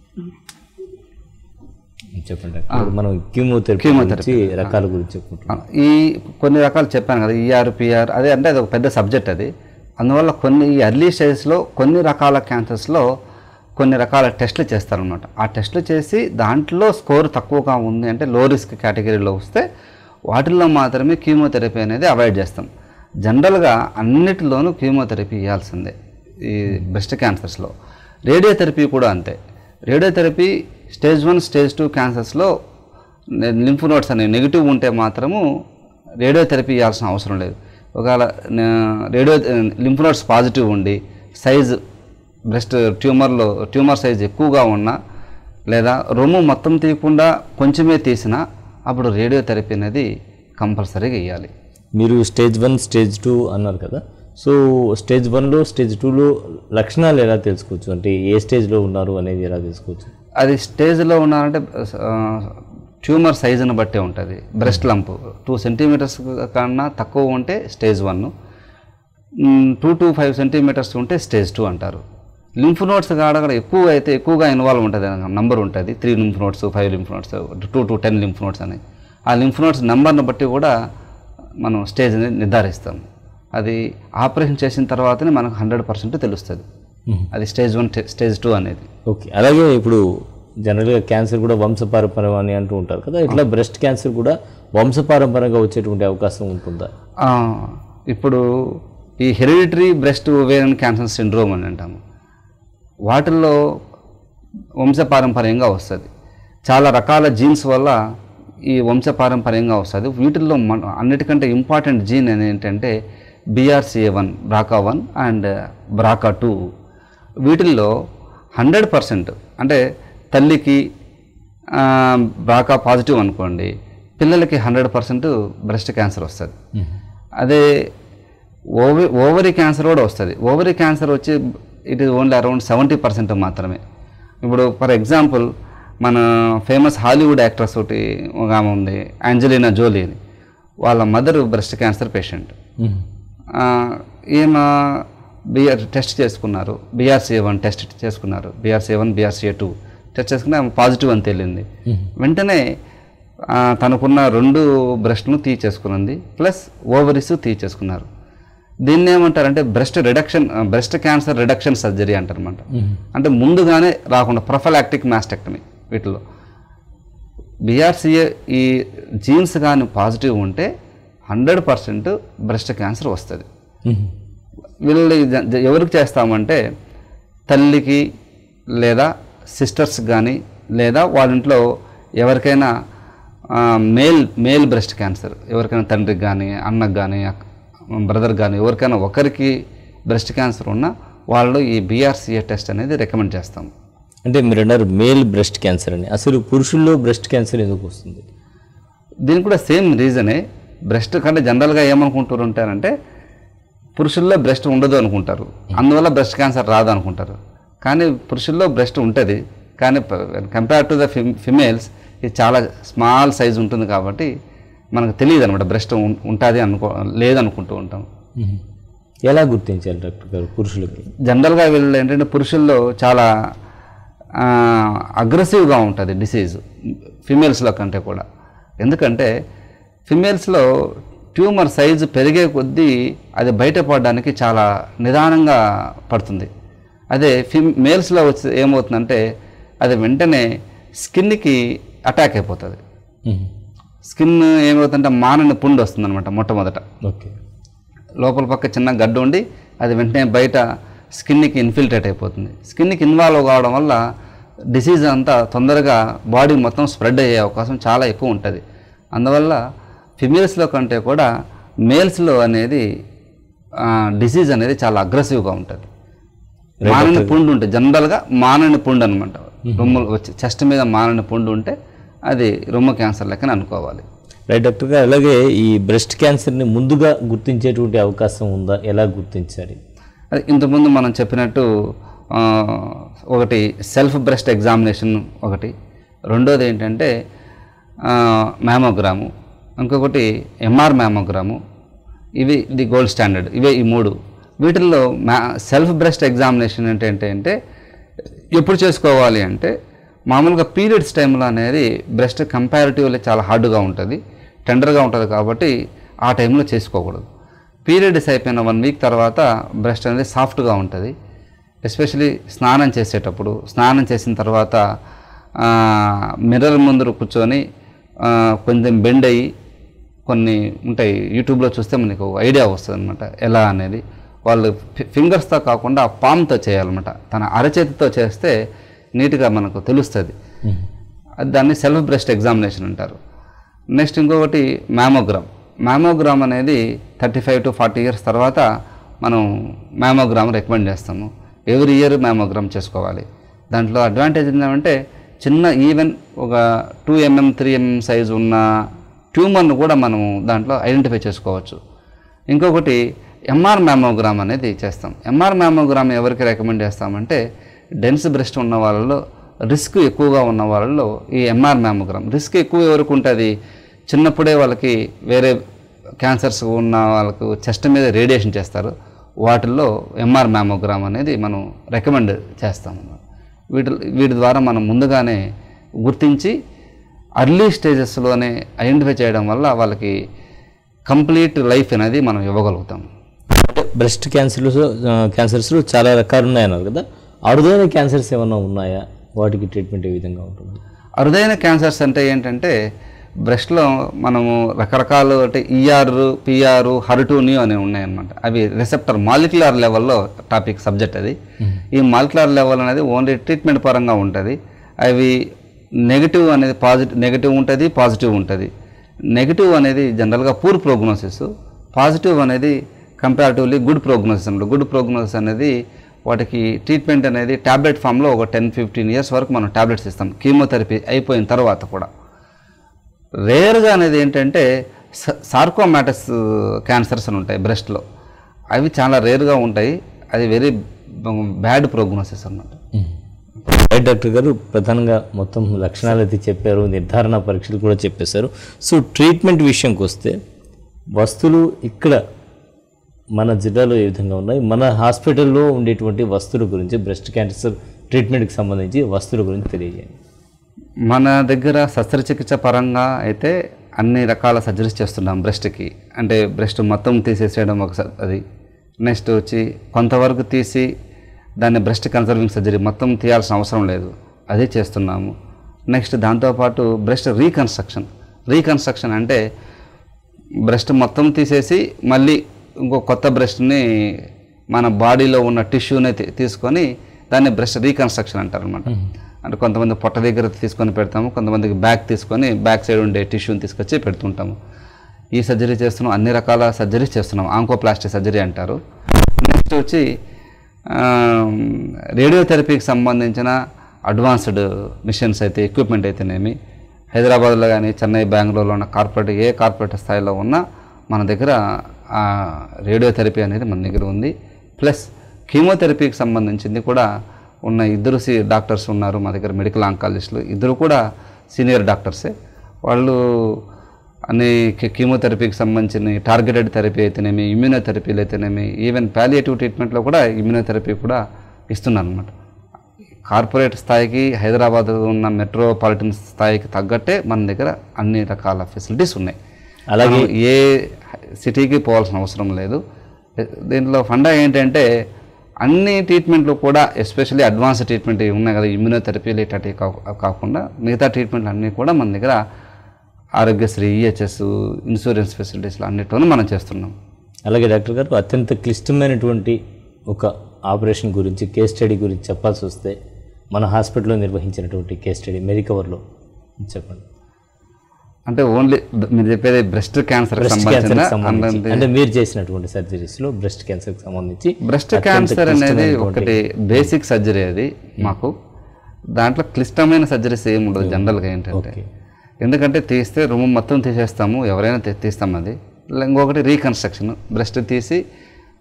చెప్పండి డాక్టర్. ఇప్పుడు మనం కీమోథెరపీ కీమోథెరపీ. గురించి రకాల గురించి చెప్పుకుంటున్నాం ఈ కొన్ని రకాలు చెప్పాను కదా ఈఆర్ పిఆర్ అదే అంటే అది ఒక పెద్ద సబ్జెక్ట్ అది అందువల్ల కొన్ని ఈ ఎర్లీ స్టేజ్లో కొన్ని రకాల క్యాన్సర్స్లో కొన్ని రకాల టెస్టులు చేస్తారనమాట ఆ టెస్టులు చేసి దాంట్లో స్కోర్ తక్కువగా ఉంది అంటే లో రిస్క్ కేటగిరీలో వస్తే వాటిల్లో మాత్రమే కీమోథెరపీ అనేది అవాయిడ్ చేస్తాం జనరల్గా అన్నిటిలోనూ కీమోథెరపీ ఇవ్వాల్సిందే ఈ బ్రెస్ట్ క్యాన్సర్స్లో రేడియోథెరపీ కూడా అంతే radiotherapy stage one stage two క్యాన్సర్స్లో లింఫ్ నోట్స్ అనేవి నెగిటివ్ ఉంటే మాత్రము రేడియోథెరపీ ఇవ్వాల్సిన అవసరం లేదు ఒకవేళ న- రేడియో లింఫ్ నోట్స్ పాజిటివ్ ఉండి సైజు బ్రెస్ట్ ట్యూమర్లో ట్యూమర్ సైజ్ ఎక్కువగా ఉన్నా లేదా రొమ్ము మొత్తం తీయకుండా కొంచెమే తీసినా అప్పుడు రేడియోథెరపీ అనేది కంపల్సరీగా ఇవ్వాలి మీరు స్టేజ్ వన్ స్టేజ్ టూ అన్నారు కదా సో స్టేజ్ వన్లో స్టేజ్ టూలో లక్షణాలు ఎలా తెలుసుకోవచ్చు అంటే ఏ స్టేజ్లో ఉన్నారు అనేది ఎలా తెలుసుకోవచ్చు అది స్టేజ్లో ఉన్నారంటే ఆ, ట్యూమర్ సైజుని బట్టే ఉంటుంది బ్రెస్ట్ లంప్ టూ సెంటీమీటర్స్ కన్నా తక్కువ ఉంటే stage one two to five centimetres ఉంటే స్టేజ్ టూ అంటారు లింఫ్ నోట్స్ కాడ కూడా ఎక్కువ అయితే ఎక్కువగా ఇన్వాల్వ్ ఉంటుంది నంబర్ ఉంటుంది three lymph nodes five lymph nodes two to ten lymph nodes అని ఆ లింఫ్ నోట్స్ నెంబర్ని బట్టి కూడా మనం స్టేజ్ని నిర్ధారిస్తాం అది ఆపరేషన్ చేసిన తర్వాతనే మనకు హండ్రెడ్ పర్సెంట్ తెలుస్తుంది అది స్టేజ్ వన్ స్టేజ్ టూ అనేది ఓకే అలాగే ఇప్పుడు జనరల్గా క్యాన్సర్ కూడా వంశపారంపర్యం అని అంటూ ఉంటారు కదా ఇట్లా బ్రెస్ట్ క్యాన్సర్ కూడా వంశపారంపరంగా వచ్చేటువంటి అవకాశం ఉంటుందా ఆ, ఇప్పుడు ఈ hereditary breast ovarian cancer syndrome అని అంటాము వాటిల్లో వంశపారంపర్యంగా వస్తుంది చాలా రకాల జీన్స్ వల్ల ఈ వంశపారంపర్యంగా వస్తుంది వీటిల్లో మన అన్నిటికంటే ఇంపార్టెంట్ జీన్ అనేది ఏంటంటే BRCA one BRCA one and BRCA two వీటిల్లో హండ్రెడ్ పర్సెంట్ అంటే తల్లికి ఆ, బ్రాకా పాజిటివ్ అనుకోండి పిల్లలకి హండ్రెడ్ పర్సెంట్ బ్రెస్ట్ క్యాన్సర్ వస్తుంది అదే ఓవరి ఓవరీ క్యాన్సర్ కూడా వస్తుంది ఓవరీ క్యాన్సర్ వచ్చి it is only around seventy percent మాత్రమే ఇప్పుడు ఫర్ ఎగ్జాంపుల్ మన ఫేమస్ హాలీవుడ్ యాక్ట్రెస్ ఒకటి ఒక ఆమె ఉందియాంజలీనా జోలీ అని. వాళ్ళ మదర్ బ్రెస్ట్ క్యాన్సర్ పేషెంట్ ఈమె బిఆర్ టెస్ట్ చేసుకున్నారు బీఆర్సీఏ వన్ టెస్ట్ చేసుకున్నారు BRCA one BRCA two test చేసుకుని ఆమె పాజిటివ్ అని తేలింది వెంటనే ఆ, తనకున్న రెండు బ్రెస్ట్ను తీసేసుకున్నది ప్లస్ ఓవరీస్ తీసేసుకున్నారు దీన్ని ఏమంటారంటే breast reduction breast cancer reduction surgery అంటారన్నమాట అంటే ముందుగానే రాకుండా ప్రొఫలాక్టిక్ మాస్టెక్టమీ వీటిలో బీఆర్సీఏ ఈ జీన్స్ కానీ పాజిటివ్ ఉంటే హండ్రెడ్ పర్సెంట్ బ్రెస్ట్ క్యాన్సర్ వస్తుంది వీళ్ళు జ- జ- ఎవరికి చేస్తామంటే తల్లికి లేదా సిస్టర్స్ కానీ లేదా వాళ్ళ ఇంట్లో ఎవరికైనా ఆ, మేల్ మేల్ బ్రెస్ట్ క్యాన్సర్ ఎవరికైనా తండ్రికి కానీ అన్నకు కానీ బ్రదర్ కానీ ఎవరికైనా ఒకరికి బ్రెస్ట్ క్యాన్సర్ ఉన్నా వాళ్ళు ఈ బీఆర్సీఏ టెస్ట్ అనేది రికమెండ్ చేస్తాం అంటే మీరు అన్నారు మేల్ బ్రెస్ట్ క్యాన్సర్ అని అసలు పురుషుల్లో బ్రెస్ట్ క్యాన్సర్ ఎందుకు వస్తుంది దీనికి కూడా సేమ్ రీజనే బ్రెస్ట్ కంటే జనరల్గా ఏమనుకుంటారు ఉంటారంటే పురుషుల్లో బ్రెస్ట్ ఉండదు అనుకుంటారు అందువల్ల బ్రెస్ట్ క్యాన్సర్ రాదు అనుకుంటారు కానీ పురుషుల్లో బ్రెస్ట్ ఉంటుంది కానీ కంపేర్ టు ద ఫిమేల్స్ ఇది చాలా స్మాల్ సైజ్ ఉంటుంది కాబట్టి మనకు తెలియదు అనమాట బ్రెస్ట్ ఉంటుంది అనుకో లేదనుకుంటూ ఉంటాం ఎలా గుర్తించాలి డాక్టర్ గారు పురుషులకి జనరల్గా వీళ్ళు ఏంటంటే పురుషుల్లో చాలా అగ్రెసివ్గా ఉంటుంది డిసీజ్ ఫిమేల్స్లో కంటే కూడా ఎందుకంటే ఫిమేల్స్లో ట్యూమర్ సైజు పెరిగే కొద్దీ అది బయటపడడానికి చాలా నిదానంగా పడుతుంది అదే ఫిమ్ మేల్స్లో వచ్చి ఏమవుతుందంటే అది వెంటనే స్కిన్కి అటాక్ అయిపోతుంది స్కిన్ ఏమవుతుందంటే మానని పుండు వస్తుంది అనమాట మొట్టమొదట ఓకే లోపల పక్క చిన్న గడ్డ ఉండి అది వెంటనే బయట స్కిన్కి ఇన్ఫిల్ట్రేట్ అయిపోతుంది స్కిన్కి ఇన్వాల్వ్ కావడం వల్ల డిసీజ్ అంతా తొందరగా బాడీ మొత్తం స్ప్రెడ్ అయ్యే అవకాశం చాలా ఎక్కువ ఉంటుంది అందువల్ల ఫిమేల్స్లో కంటే కూడా మేల్స్లో అనేది డిసీజ్ అనేది చాలా అగ్రెసివ్గా ఉంటుంది మానని పుండు ఉంటే జనరల్గా మానని పుండు అనమాట రొమ్ము వచ్చి చెస్ట్ మీద మానని పుండు ఉంటే అది రొమ్ము క్యాన్సర్ లెక్కన అనుకోవాలి రైట్ డాక్టర్ గారు అలాగే ఈ బ్రెస్ట్ క్యాన్సర్ని ముందుగా గుర్తించేటువంటి అవకాశం ఉందా ఎలా గుర్తించాలి అది ఇంతకుముందు మనం చెప్పినట్టు ఆ, ఒకటి సెల్ఫ్ బ్రెస్ట్ ఎగ్జామినేషన్ ఒకటి రెండోది ఏంటంటే ఆ, మ్యామోగ్రాము ఇంకొకటి ఎంఆర్ మ్యామోగ్రాము ఇవి ది గోల్డ్ స్టాండర్డ్ ఇవే ఈ మూడు వీటిల్లో మ్యా సెల్ఫ్ బ్రెస్ట్ ఎగ్జామినేషన్ ఏంటంటే అంటే ఎప్పుడు చేసుకోవాలి అంటే మామూలుగా పీరియడ్స్ టైంలో అనేది బ్రెస్ట్ కంపారిటివ్లీ చాలా హార్డ్గా ఉంటుంది టెండర్గా ఉంటుంది కాబట్టి ఆ టైంలో చేసుకోకూడదు పీరియడ్స్ అయిపోయిన వన్ వీక్ తర్వాత బ్రెస్ట్ అనేది సాఫ్ట్గా ఉంటుంది ఎస్పెషలీ స్నానం చేసేటప్పుడు స్నానం చేసిన తర్వాత మిర్రర్ ముందు కూర్చొని ఆ, కొంచెం బెండ్ అయ్యి కొన్ని ఉంటాయి యూట్యూబ్లో చూస్తే మనకు ఐడియా వస్తుంది అనమాట ఎలా అనేది వాళ్ళు ఫి- ఫింగర్స్తో కాకుండా పామ్తో చేయాలన్నమాట తన అరచేతితో చేస్తే నీట్గా మనకు తెలుస్తుంది అది దాన్ని సెల్ఫ్ బ్రెస్ట్ ఎగ్జామినేషన్ అంటారు నెక్స్ట్ ఇంకొకటి మ్యామోగ్రామ్ మ్యామోగ్రామ్ అనేది thirty five to forty years తర్వాత మనం మ్యామోగ్రామ్ రికమెండ్ చేస్తాము ఎవ్రీ ఇయర్ మ్యామోగ్రామ్ చేసుకోవాలి దాంట్లో అడ్వాంటేజ్ ఏంటంటే చిన్న ఈవెన్ ఒక two mm three mm size ఉన్న ట్యూమర్ను కూడా మనము దాంట్లో ఐడెంటిఫై చేసుకోవచ్చు ఇంకొకటి ఎంఆర్ మ్యామోగ్రామ్ అనేది చేస్తాం ఎంఆర్ మ్యామోగ్రామ్ ఎవరికి రికమెండ్ చేస్తామంటే డెన్స్ బ్రెస్ట్ ఉన్న వాళ్ళలో రిస్క్ ఎక్కువగా ఉన్న వాళ్ళలో ఈ ఎంఆర్ మ్యామోగ్రామ్ రిస్క్ ఎక్కువ ఎవరికి ఉంటుంది చిన్నప్పుడే వాళ్ళకి వేరే క్యాన్సర్స్ ఉన్న వాళ్ళకు చెస్ట్ మీద రేడియేషన్ చేస్తారు వాటిల్లో ఎంఆర్ మ్యామోగ్రామ్ అనేది మనం రికమెండ్ చేస్తాం వీటి వీటి ద్వారా మనం ముందుగానే గుర్తించి అర్లీ స్టేజెస్లోనే ఐడెంటిఫై చేయడం వల్ల వాళ్ళకి కంప్లీట్ లైఫ్ అనేది మనం ఇవ్వగలుగుతాం అంటే బ్రెస్ట్ క్యాన్సర్స్ క్యాన్సర్స్ చాలా రకాలు ఉన్నాయన్నారు కదా అరుదైన క్యాన్సర్స్ ఏమైనా ఉన్నాయా వాటికి ట్రీట్మెంట్ ఏ విధంగా ఉంటుంది అరుదైన క్యాన్సర్స్ అంటే ఏంటంటే బ్రెస్ట్లో మనము రకరకాలు అంటే ఈఆర్ పిఆర్ హర్టూనియో అనేవి ఉన్నాయన్నమాట అవి రిసెప్టర్ మాలిక్యులర్ లెవెల్లో టాపిక్ సబ్జెక్ట్ అది ఈ మాలిక్యులర్ లెవెల్ అనేది ఓన్లీ ట్రీట్మెంట్ పరంగా ఉంటుంది అవి నెగిటివ్ అనేది పాజిటివ్ నెగిటివ్ ఉంటుంది పాజిటివ్ ఉంటుంది నెగిటివ్ అనేది జనరల్గా పూర్ ప్రోగ్నోసిస్ పాజిటివ్ అనేది కంపారిటివ్లీ గుడ్ ప్రోగ్నోసిస్ అనమాట గుడ్ ప్రోగ్నోసిస్ అనేది వాటికి ట్రీట్మెంట్ అనేది టాబ్లెట్ ఫామ్లో ఒక టెన్ ఫిఫ్టీన్ ఇయర్స్ వరకు మనం టాబ్లెట్స్ ఇస్తాం కీమోథెరపీ అయిపోయిన తర్వాత కూడా రేర్గా అనేది ఏంటంటే సార్కోమాటస్ క్యాన్సర్స్ అని ఉంటాయి బ్రెస్ట్లో అవి చాలా రేర్గా ఉంటాయి అది వెరీ బ్యాడ్ ప్రోగ్నోసిస్ అన్నమాట రైట్ డాక్టర్ గారు ప్రధానంగా మొత్తం లక్షణాలు అయితే చెప్పారు నిర్ధారణ పరీక్షలు కూడా చెప్పేశారు సో ట్రీట్మెంట్ విషయంకి వస్తే వస్తువులు ఇక్కడ మన జిల్లాలో ఏ విధంగా ఉన్నాయి మన హాస్పిటల్లో ఉండేటువంటి వస్తువుల గురించి బ్రెస్ట్ క్యాన్సర్ ట్రీట్మెంట్కి సంబంధించి వస్తువుల గురించి తెలియజేయండి మన దగ్గర శస్త్రచికిత్స పరంగా అయితే అన్ని రకాల సర్జరీస్ చేస్తున్నాం బ్రెస్ట్కి అంటే బ్రెస్ట్ మొత్తం తీసేసేయడం ఒక స- అది నెక్స్ట్ వచ్చి కొంతవరకు తీసి దాన్ని బ్రెస్ట్ కన్సర్వింగ్ సర్జరీ మొత్తం తీయాల్సిన అవసరం లేదు అది చేస్తున్నాము నెక్స్ట్ దాంతోపాటు బ్రెస్ట్ రీకన్స్ట్రక్షన్ రీకన్స్ట్రక్షన్ అంటే బ్రెస్ట్ మొత్తం తీసేసి మళ్ళీ ఇంకో కొత్త బ్రెస్ట్ని మన బాడీలో ఉన్న టిష్యూని తీసుకొని దాన్ని బ్రెస్ట్ రీకన్స్ట్రక్షన్ అంటారు అనమాట అంటే కొంతమంది పొట్ట దగ్గర తీసుకొని పెడతాము కొంతమందికి బ్యాక్ తీసుకొని బ్యాక్ సైడ్ ఉండే టిష్యూని తీసుకొచ్చి పెడుతుంటాము ఈ సర్జరీ చేస్తున్నాం అన్ని రకాల సర్జరీస్ చేస్తున్నాం ఆంకోప్లాస్టిక్ సర్జరీ అంటారు నెక్స్ట్ వచ్చి రేడియోథెరపీకి సంబంధించిన అడ్వాన్స్డ్ మిషన్స్ అయితే ఎక్విప్మెంట్ అయితేనేమి హైదరాబాద్లో కానీ చెన్నై బెంగళూరులో ఉన్న కార్పొరేట్ ఏ కార్పొరేట్ స్థాయిలో ఉన్నా మన దగ్గర ఆ రేడియోథెరపీ అనేది మన దగ్గర ఉంది ప్లస్ కీమోథెరపీకి సంబంధించింది కూడా ఉన్న ఇద్దరు సి డాక్టర్స్ ఉన్నారు మా దగ్గర మెడికల్ ఆంకాలజిస్టులు ఇద్దరు కూడా సీనియర్ డాక్టర్సే వాళ్ళు అన్ని కి- కీమోథెరపీకి సంబంధించిన టార్గెటెడ్ థెరపీ అయితేనేమి ఇమ్యూనోథెరపీలు అయితేనేమి ఈవెన్ పాలియేటివ్ ట్రీట్మెంట్లో కూడా ఇమ్యూనోథెరపీ కూడా ఇస్తున్నారు అనమాట కార్పొరేట్ స్థాయికి హైదరాబాద్ ఉన్న మెట్రోపాలిటన్ స్థాయికి తగ్గట్టే మన దగ్గర అన్ని రకాల ఫెసిలిటీస్ ఉన్నాయి అలాగే మనం ఏ సిటీకి పోవాల్సిన అవసరం లేదు దీంట్లో ఫండా ఏంటంటే అన్ని ట్రీట్మెంట్లు కూడా ఎస్పెషల్లీ అడ్వాన్స్ ట్రీట్మెంట్ ఇవి ఉన్నాయి కదా ఇమ్యూనోథెరపీలు ఇట్లాంటివి కా- కాకుండా మిగతా ట్రీట్మెంట్లు అన్నీ కూడా మన దగ్గర ఆరోగ్యశ్రీ ఈహెచ్ఎస్ ఇన్సూరెన్స్ ఫెసిలిటీస్లో అన్నిటిలోనూ మనం చేస్తున్నాం అలాగే డాక్టర్ గారు అత్యంత క్లిష్టమైనటువంటి ఒక ఆపరేషన్ గురించి కేస్ స్టడీ గురించి చెప్పాల్సి వస్తే మన హాస్పిటల్లో నిర్వహించినటువంటి కేస్ స్టడీ మెరికవర్లో చెప్పండి అంటే ఓన్లీ మీరు చెప్పేది బ్రెస్ట్ క్యాన్సర్ బ్రెస్ట్ సంబంధించిన క్యాన్సర్కి సంబంధించి అందరిది- అంటే మీరు చేసినటువంటి సర్జరీస్లో బ్రెస్ట్ క్యాన్సర్కి సంబంధించి బ్రెస్ట్ అత్యంత క్యాన్సర్ అనేది క్లిష్టమైనటువంటి- ఒకటి బేసిక్ సర్జరీ అది మాకు దాంట్లో క్లిష్టమైన సర్జరీస్ ఏమి ఉండదు జనరల్గా ఏంటంటే ఓకే. ఎందుకంటే తీస్తే రూమ్ మొత్తం తీసేస్తాము ఎవరైనా తీ- తీస్తాం అది ఇంకొకటి రీకన్స్ట్రక్షన్ బ్రెస్ట్ తీసి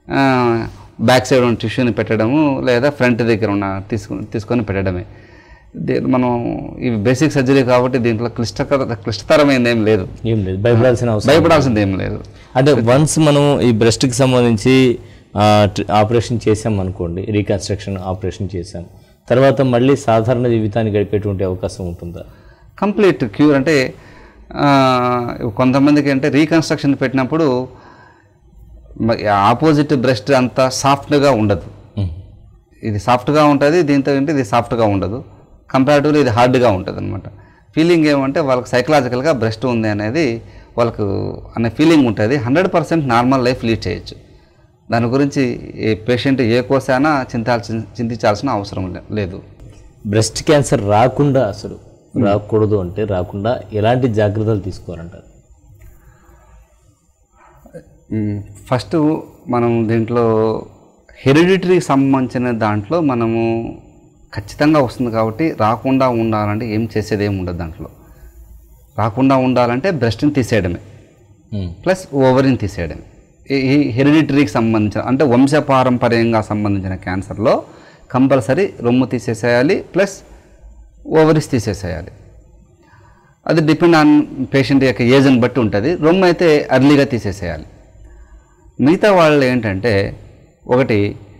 బ్యాక్ సైడ్ ఉన్న టిష్యూని పెట్టడము లేదా ఫ్రంట్ దగ్గర ఉన్న తీసుకుని తీసుకొని పెట్టడమే దే- మనం ఇవి బేసిక్ సర్జరీ కాబట్టి దీంట్లో క్లిష్టకర క్లిష్టతరమైనది ఏం లేదు ఏం లేదు భయపడాల్సిన అవసరం భయపడాల్సింది ఏం లేదు అంటే వన్స్ మనం ఈ బ్రెస్ట్కి సంబంధించి ఆ, ట్రి- ఆపరేషన్ చేసాం అనుకోండి రీకన్స్ట్రక్షన్ ఆపరేషన్ చేసాం తర్వాత మళ్ళీ సాధారణ జీవితాన్ని గడిపేటువంటి అవకాశం ఉంటుందా కంప్లీట్ క్యూర్ అంటే ఆ, కొంతమందికి అంటే రీకన్స్ట్రక్షన్ పెట్టినప్పుడు ఆపోజిట్ బ్రెస్ట్ అంత సాఫ్ట్గా ఉండదు ఇది సాఫ్ట్గా ఉంటుంది దీంతో ఏంటి ఇది సాఫ్ట్గా ఉండదు కంపారిటివ్లీ ఇది హార్డ్గా ఉంటుంది అనమాట ఫీలింగ్ ఏమంటే వాళ్ళకి సైకలాజికల్గా బ్రెస్ట్ ఉంది అనేది వాళ్ళకు అనే ఫీలింగ్ ఉంటుంది hundred percent normal life lead చేయొచ్చు దాని గురించి ఏ పేషెంట్ ఏ కోసైనా చింతాల్సిన చింతించాల్సిన అవసరం లే- లేదు బ్రెస్ట్ క్యాన్సర్ రాకుండా అసలు రాకూడదు అంటే రాకుండా ఎలాంటి జాగ్రత్తలు తీసుకోవాలంటారు మ్మ్. ఫస్ట్ మనం దీంట్లో హెరిడిటరీకి సంబంధించిన దాంట్లో మనము ఖచ్చితంగా వస్తుంది కాబట్టి రాకుండా ఉండాలంటే ఏం చేసేది ఏమి ఉండదు దాంట్లో రాకుండా ఉండాలంటే బ్రెస్ట్ని తీసేయడమే మ్మ్. ప్లస్ ఓవరీని తీసేయడమే ఈ- ఈ హెరిడిటరీకి సంబంధించిన అంటే వంశపారంపర్యంగా సంబంధించిన క్యాన్సర్లో కంపల్సరీ రొమ్ము తీసేసేయాలి ప్లస్ ఓవరీస్ తీసేసేయాలి అది డిపెండ్ ఆన్ పేషెంట్ యొక్క ఏజ్ని బట్టి ఉంటుంది రొమ్ము అయితే అర్లీగా తీసేసేయాలి మిగతా వాళ్ళు ఏంటంటే ఒకటి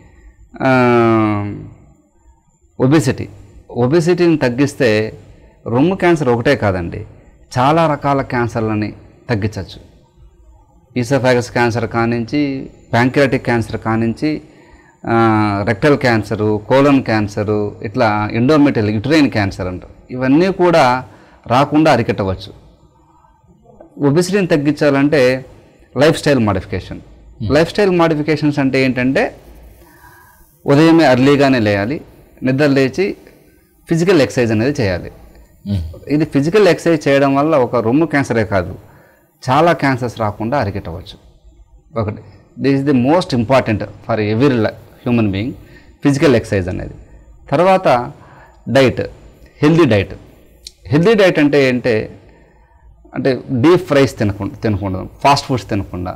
ఒబెసిటీ ఒబెసిటీని తగ్గిస్తే రొమ్ము క్యాన్సర్ ఒకటే కాదండి చాలా రకాల క్యాన్సర్లని తగ్గించవచ్చు ఈసోఫాగస్ క్యాన్సర్ కానించి ప్యాంక్రియాటిక్ క్యాన్సర్ కానించి రెక్టల్ క్యాన్సరు కోలన్ క్యాన్సరు ఇట్లా ఎండోమెటల్ యుటరైన్ క్యాన్సర్ అంటారు ఇవన్నీ కూడా రాకుండా అరికట్టవచ్చు ఒబెసిటీని తగ్గించాలంటే lifestyle modification lifestyle modifications అంటే ఏంటంటే ఉదయమే అర్లీగానే లేయాలి నిద్ర లేచి ఫిజికల్ ఎక్సర్సైజ్ అనేది చేయాలి ఇది ఫిజికల్ ఎక్సర్సైజ్ చేయడం వల్ల ఒక రొమ్ము క్యాన్సరే కాదు చాలా క్యాన్సర్స్ రాకుండా అరికట్టవచ్చు ఒకటి this is the most important for every human being physical exercise అనేది తర్వాత diet healthy diet healthy diet అంటే ఏంటే అంటే డీప్ ఫ్రైస్ తినకుండా తినకుండా ఫాస్ట్ ఫుడ్స్ తినకుండా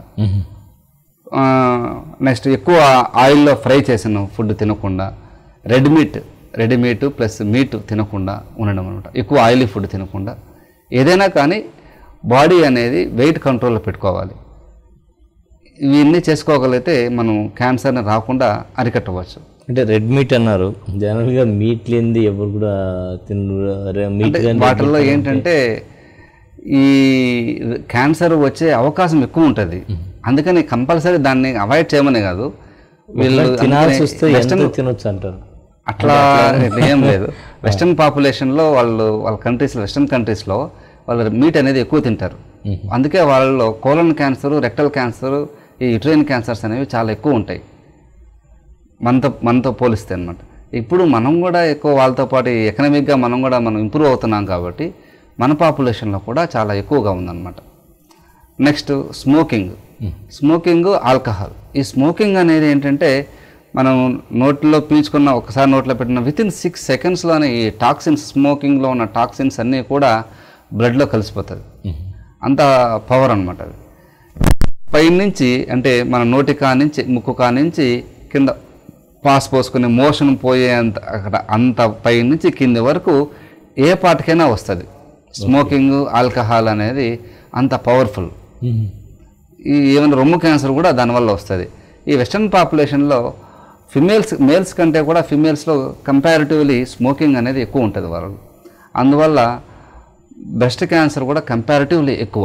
నెక్స్ట్ ఎక్కువ ఆయిల్లో ఫ్రై చేసిన ఫుడ్ తినకుండా red meat red meat plus meat తినకుండా ఉండడం అనమాట ఎక్కువ ఆయిలీ ఫుడ్ తినకుండా ఏదైనా కానీ బాడీ అనేది వెయిట్ కంట్రోల్లో పెట్టుకోవాలి ఇవన్నీ చేసుకోగలిగితే మనం క్యాన్సర్ని రాకుండా అరికట్టవచ్చు అంటే రెడ్ మీట్ అన్నారు జనరల్గా మీట్ లేనిది ఎవరు కూడా తినరు మీట్ అంటే వాటిల్లో ఏంటంటే ఈ క్యాన్సర్ వచ్చే అవకాశం ఎక్కువ ఉంటుంది అందుకని కంపల్సరీ దాన్ని అవాయిడ్ చేయమనే కాదు వీళ్ళు తినాల్సి వస్తే ఎంత వెస్టర్న్ తినొచ్చు అంటారు అట్లా ఏం లేదు వెస్టర్న్ పాపులేషన్లో వాళ్ళు వాళ్ళ కంట్రీస్లో వెస్టర్న్ కంట్రీస్లో వాళ్ళు మీట్ అనేది ఎక్కువ తింటారు అందుకే వాళ్ళలో కోలన్ క్యాన్సర్ రెక్టల్ క్యాన్సర్ ఈ యుట్రైన్ క్యాన్సర్స్ అనేవి చాలా ఎక్కువ ఉంటాయి మనతో మనతో పోలిస్తే అనమాట ఇప్పుడు మనం కూడా ఎక్కువ వాళ్ళతో పాటు ఎకనామిక్గా మనం కూడా మనం ఇంప్రూవ్ అవుతున్నాం కాబట్టి మన పాపులేషన్లో కూడా చాలా ఎక్కువగా ఉందన్నమాట నెక్స్ట్ స్మోకింగ్ స్మోకింగ్ ఆల్కహాల్ ఈ స్మోకింగ్ అనేది ఏంటంటే మనం నోట్లో పీల్చుకున్న ఒకసారి నోట్లో పెట్టిన విత్ ఇన్ సిక్స్ సెకండ్స్లోనే ఈ టాక్సిన్స్ స్మోకింగ్లో ఉన్న టాక్సిన్స్ అన్నీ కూడా బ్లడ్లో కలిసిపోతుంది అంత పవర్ అనమాట అది పైనుంచి అంటే మన నోటి కానించి ముక్కు కానించి కింద పాస్ పోసుకునే మోషన్ పోయేంత అక్కడ అంత పైనుంచి కింది వరకు ఏ పాటకైనా వస్తుంది స్మోకింగ్ ఆల్కహాల్ అనేది అంత పవర్ఫుల్ ఈ ఈవెన్ రొమ్ము క్యాన్సర్ కూడా దానివల్ల వస్తుంది ఈ వెస్ట్రన్ పాపులేషన్లో ఫిమేల్స్ మేల్స్ కంటే కూడా ఫిమేల్స్లో కంపారిటివ్లీ స్మోకింగ్ అనేది ఎక్కువ ఉంటుంది వాళ్ళు అందువల్ల బ్రెస్ట్ క్యాన్సర్ కూడా కంపారిటివ్లీ ఎక్కువ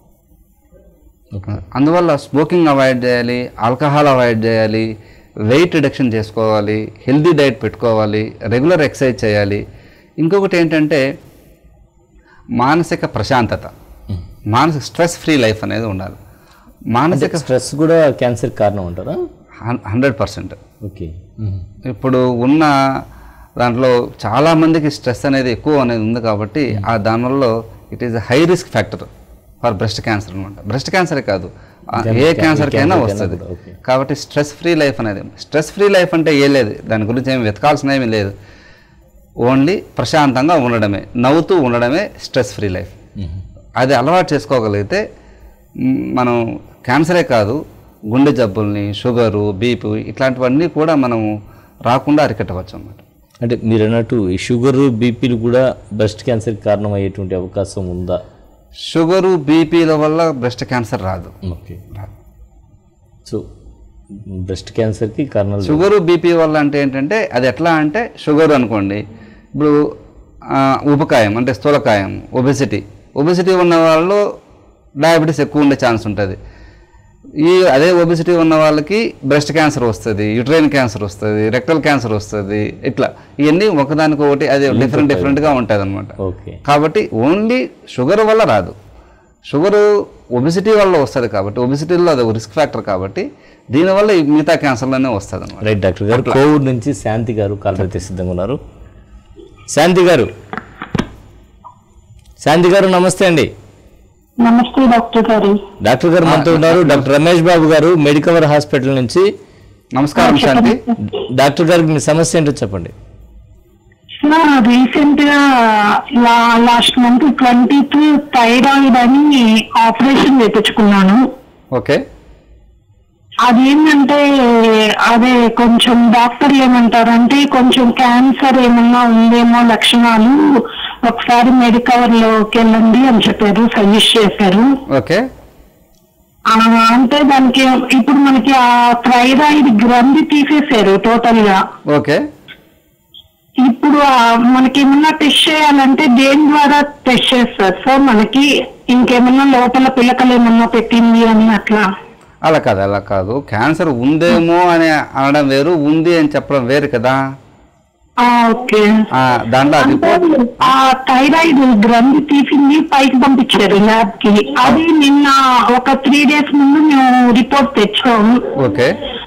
అందువల్ల స్మోకింగ్ అవాయిడ్ చేయాలి ఆల్కహాల్ అవాయిడ్ చేయాలి వెయిట్ రిడక్షన్ చేసుకోవాలి హెల్దీ డైట్ పెట్టుకోవాలి రెగ్యులర్ ఎక్సర్సైజ్ చేయాలి ఇంకొకటి ఏంటంటే మానసిక ప్రశాంతత మానసిక స్ట్రెస్ ఫ్రీ లైఫ్ అనేది ఉండాలి మానసిక స్ట్రెస్ కూడా క్యాన్సర్ కారణం అంటారా హండ్రెడ్ పర్సెంట్ ఓకే ఇప్పుడు ఉన్న దాంట్లో చాలామందికి స్ట్రెస్ అనేది ఎక్కువ అనేది ఉంది కాబట్టి ఆ దానివల్ల it is high risk factor for breast cancer అనమాట బ్రెస్ట్ క్యాన్సరే కాదు ఆ ఏ క్యాన్సర్కైనా వస్తుంది కాబట్టి స్ట్రెస్ ఫ్రీ లైఫ్ అనేది స్ట్రెస్ ఫ్రీ లైఫ్ అంటే ఏ లేదు దాని గురించి ఏమి వెతకాల్సిన ఏమీ లేదు ఓన్లీ ప్రశాంతంగా ఉండడమే నవ్వుతూ ఉండడమే స్ట్రెస్ ఫ్రీ లైఫ్ అది అలవాటు చేసుకోగలిగితే మ్, మనం క్యాన్సరే కాదు గుండె జబ్బుల్ని షుగరు బీపీ ఇట్లాంటివన్నీ కూడా మనం రాకుండా అరికట్టవచ్చు అన్నమాట అంటే మీరు అన్నట్టు ఈ షుగర్ బీపీలు కూడా బ్రెస్ట్ క్యాన్సర్కి కారణం అయ్యేటువంటి అవకాశం ఉందా షుగరు బీపీల వల్ల బ్రెస్ట్ క్యాన్సర్ రాదు ఓకే సో బ్రెస్ట్ క్యాన్సర్కి కారణాలు షుగరు బీపీ వల్ల అంటే ఏంటంటే అది ఎట్లా అంటే షుగర్ అనుకోండి ఇప్పుడు ఆ, ఉపకాయం అంటే స్థూలకాయం ఒబెసిటీ ఒబెసిటీ ఉన్న వాళ్ళు డయాబెటీస్ ఎక్కువ ఉండే ఛాన్స్ ఉంటుంది ఈ అదే ఒబెసిటీ ఉన్న వాళ్ళకి బ్రెస్ట్ క్యాన్సర్ వస్తుంది యుట్రైన్ క్యాన్సర్ వస్తుంది రెక్టల్ క్యాన్సర్ వస్తుంది ఇట్లా ఇవన్నీ ఒకదానికొకటి అది డిఫరెంట్ డిఫరెంట్గా ఉంటుంది అనమాట ఓకే కాబట్టి ఓన్లీ షుగర్ వల్ల రాదు షుగరు ఒబిసిటీ వల్ల వస్తుంది కాబట్టి ఒబిసిటీలో అది రిస్క్ ఫ్యాక్టర్ కాబట్టి దీనివల్ల ఈ మిగతా క్యాన్సర్లోనే వస్తుంది అనమాట రైట్ డాక్టర్ గారు కోవిడ్ నుంచి శాంతి గారు కాల్రైతే సిద్ధంగా ఉన్నారు శాంతి గారు శాంతి గారు నమస్తే అండి నమస్తే డాక్టర్ గారు డాక్టర్ గారు మనతో ఉన్నారు డాక్టర్ రమేష్ బాబు గారు మెడికవర్ హాస్పిటల్ నుంచి నమస్కారం శాంతి డాక్టర్ గారికి మీ సమస్య ఏంటో చెప్పండి రీసెంట్ గా last month twenty two thyroid అని ఆపరేషన్ చేయించుకున్నాను ఓకే అదేంటంటే అదే కొంచెం డాక్టర్లు ఏమంటారంటే కొంచెం క్యాన్సర్ ఏమన్నా ఉందేమో లక్షణాలు ఒకసారి మెడికవర్ లోకి వెళ్ళండి అని చెప్పారు సజెస్ట్ చేశారు ఓకే ఆ, అంటే దానికి ఇప్పుడు మనకి ఆ థైరాయిడ్ గ్రంథి తీసేశారు టోటల్ గా ఓకే ఇప్పుడు ఆ మనకి ఏమన్నా టెస్ట్ చేయాలంటే దేని ద్వారా టెస్ట్ చేస్తారు సార్ మనకి ఇంకేమన్నా లోపల పిల్లకలు ఏమన్నా పెట్టింది అని అట్లా అలా కాదు అలా కాదు క్యాన్సర్ ఉందేమో అని అనడం వేరు ఉంది అని చెప్పడం వేరు కదా ఆ, ఓకే ఆ, దాంట్లో ఆ రిపోర్ట్ ఆ థైరాయిడ్ గ్రంథి తీసింది పైకి పంపించారు ల్యాబ్ కి అది నిన్న ఒక త్రీ డేస్ ముందు మేము రిపోర్ట్ తెచ్చాము ఓకే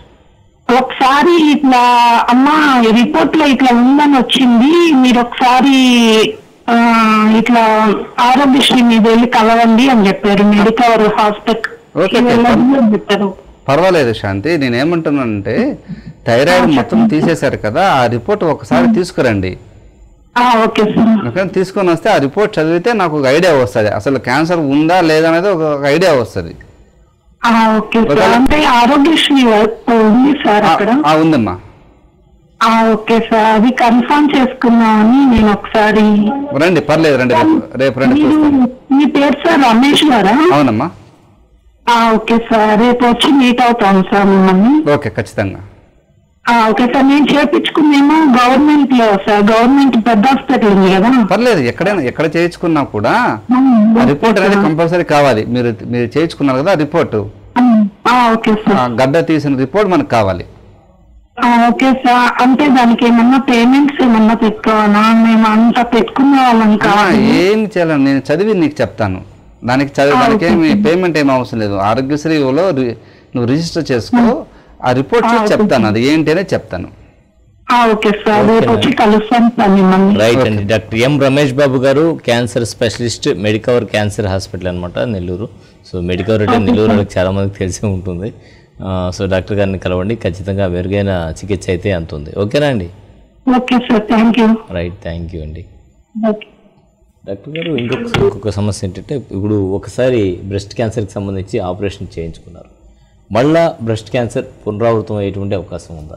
ఒకసారి ఇట్లా అమ్మ రిపోర్ట్ లో ఇట్లా ఉందని వచ్చింది మీరు ఒకసారి ఆ, ఇట్లా ఆరోగ్యశ్రీ మీద వెళ్ళి కలవండి అని చెప్పారు మెడికవర్ హాస్పిటల్ ఓకే, వెళ్ళండి అని చెప్పారు పర్వాలేదు శాంతి నేను ఏమంటున్నానంటే థైరాయిడ్ మొత్తం తీసేశారు కదా ఆ రిపోర్ట్ ఒకసారి తీసుకురండి ఆ, ఓకే సార్ ఓకే తీసుకొని వస్తే ఆ రిపోర్ట్ చదివితే నాకు ఒక ఐడియా వస్తుంది అసలు క్యాన్సర్ ఉందా లేదా అనేది ఒక ఒక ఐడియా వస్తుంది ఆ, ఓకే సార్ అంటే ఆరోగ్యశ్రీ ఉంది సార్ అక్కడ ఆ, ఉందమ్మా ఆ, ఓకే సార్ అది కన్ఫర్మ్ చేసుకున్నామని నేను ఒకసారి రండి పర్లేదు రండి రేపు రేపు రండి మీరు చూస్తాను మీ పేరు సార్ రమేష్ గారా అవునమ్మా ఆ, ఓకే సార్ రేపు వచ్చి మీట్ అవుతాం సార్ మిమ్మల్ని ఓకే ఖచ్చితంగా ఆ, ఓకే సార్ నేను చేపించుకుందేమో గవర్నమెంట్ లో సార్ గవర్నమెంట్ పెద్ద హాస్పిటల్ ఉంది కదా పర్లేదు ఎక్కడైనా ఎక్కడ చేయించుకున్నా కూడా ఆ రిపోర్ట్ అనేది కంపల్సరీ కావాలి మీరు మీరు చేయించుకున్నారు కదా ఆ రిపోర్ట్ ఆ, ఓకే ఆ సార్ గడ్డ తీసిన రిపోర్ట్ మనకు కావాలి ఆ, ఓకే సార్ అంటే దానికి ఏమన్నా పేమెంట్స్ ఏమన్నా పెట్టుకోవాలా మేము అంతా పెట్టుకునే వాళ్ళం అమ్మా, కాదు ఏం చేయాలి నేను చదివి నీకు చెప్తాను దానికి చదివి దానికి ఏమి పేమెంట్ ఏమి అవసరం లేదు ఆరోగ్యశ్రీలో రి- నువ్వు రిజిస్టర్ చేసుకో ఆ రిపోర్ట్ చూసి చెప్తాను అది ఏంటి అనేది చెప్తాను ఆ, ఓకే సార్ రేపు వచ్చి కలుస్తాను సార్ మిమ్మల్ని రైట్ అండి డాక్టర్ ఎం రమేష్ బాబు గారు cancer specialist Medicover cancer hospital అనమాట నెల్లూరు సో మెడికవర్ అంటే నెల్లూరు వాళ్ళకి చాలా మందికి తెలిసే ఉంటుంది ఆ, సో డాక్టర్ గారిని కలవండి ఖచ్చితంగా మెరుగైన చికిత్స అయితే అందుతుంది ఓకేనా అండి okay sir thank you right thank you అండి ఓకే డాక్టర్ గారు ఇంకొక ఇంకొక సమస్య ఏంటంటే ఇప్పుడు ఒకసారి బ్రెస్ట్ క్యాన్సర్కి సంబంధించి ఆపరేషన్ చేయించుకున్నారు మళ్ళా బ్రెస్ట్ క్యాన్సర్ పునరావృతం అయ్యేటువంటి అవకాశం ఉందా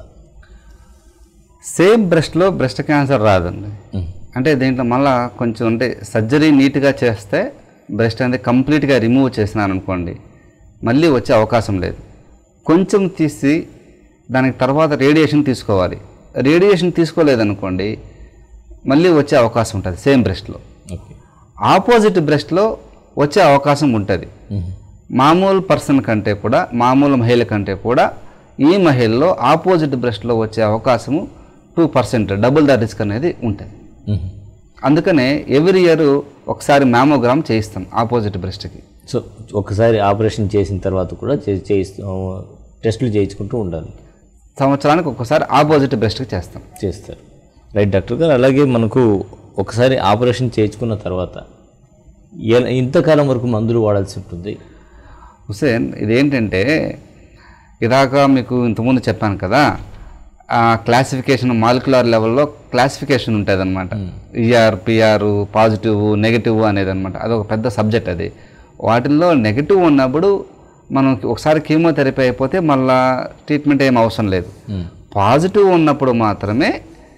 సేమ్ బ్రెస్ట్లో బ్రెస్ట్ క్యాన్సర్ రాదండి అంటే దీంట్లో మళ్ళా కొంచెం అంటే సర్జరీ నీట్గా చేస్తే బ్రెస్ట్ అనేది కంప్లీట్గా రిమూవ్ చేసినాను అనుకోండి మళ్ళీ వచ్చే అవకాశం లేదు కొంచెం తీసి దానికి తర్వాత రేడియేషన్ తీసుకోవాలి రేడియేషన్ తీసుకోలేదనుకోండి మళ్ళీ వచ్చే అవకాశం ఉంటుంది సేమ్ బ్రెస్ట్లో ఓకే ఆపోజిట్ బ్రెస్ట్లో వచ్చే అవకాశం ఉంటుంది మామూలు పర్సన్ కంటే కూడా మామూలు మహిళ కంటే కూడా ఈ మహిళలో ఆపోజిట్ బ్రెస్ట్లో వచ్చే అవకాశము two percent double the risk అనేది ఉంటుంది అందుకనే ఎవ్రీ ఇయర్ ఒకసారి మ్యామోగ్రామ్ చేయిస్తాం ఆపోజిట్ బ్రెస్ట్కి సో ఒకసారి ఆపరేషన్ చేసిన తర్వాత కూడా చే- చేయిస్తూ టెస్టులు చేయించుకుంటూ ఉండాలి సంవత్సరానికి ఒకసారి ఆపోజిట్ బ్రెస్ట్కి చేస్తాం చేస్తారు రైట్ డాక్టర్ గారు అలాగే మనకు ఒకసారి ఆపరేషన్ చేయించుకున్న తర్వాత ఎ- ఇంతకాలం వరకు మందులు వాడాల్సి ఉంటుంది హుసేన్ ఇదేంటంటే ఇదాక మీకు ఇంతకుముందు చెప్పాను కదా ఆ క్లాసిఫికేషన్ మాలిక్యులర్ లెవెల్లో క్లాసిఫికేషన్ ఉంటుంది అనమాట ఈఆర్ పిఆర్ పాజిటివ్ నెగిటివ్ అనేది అనమాట అదొక పెద్ద సబ్జెక్ట్ అది వాటిల్లో నెగిటివ్ ఉన్నప్పుడు మనం ఒకసారి కీమోథెరపీ అయిపోతే మళ్ళా ట్రీట్మెంట్ ఏం అవసరం లేదు పాజిటివ్ ఉన్నప్పుడు మాత్రమే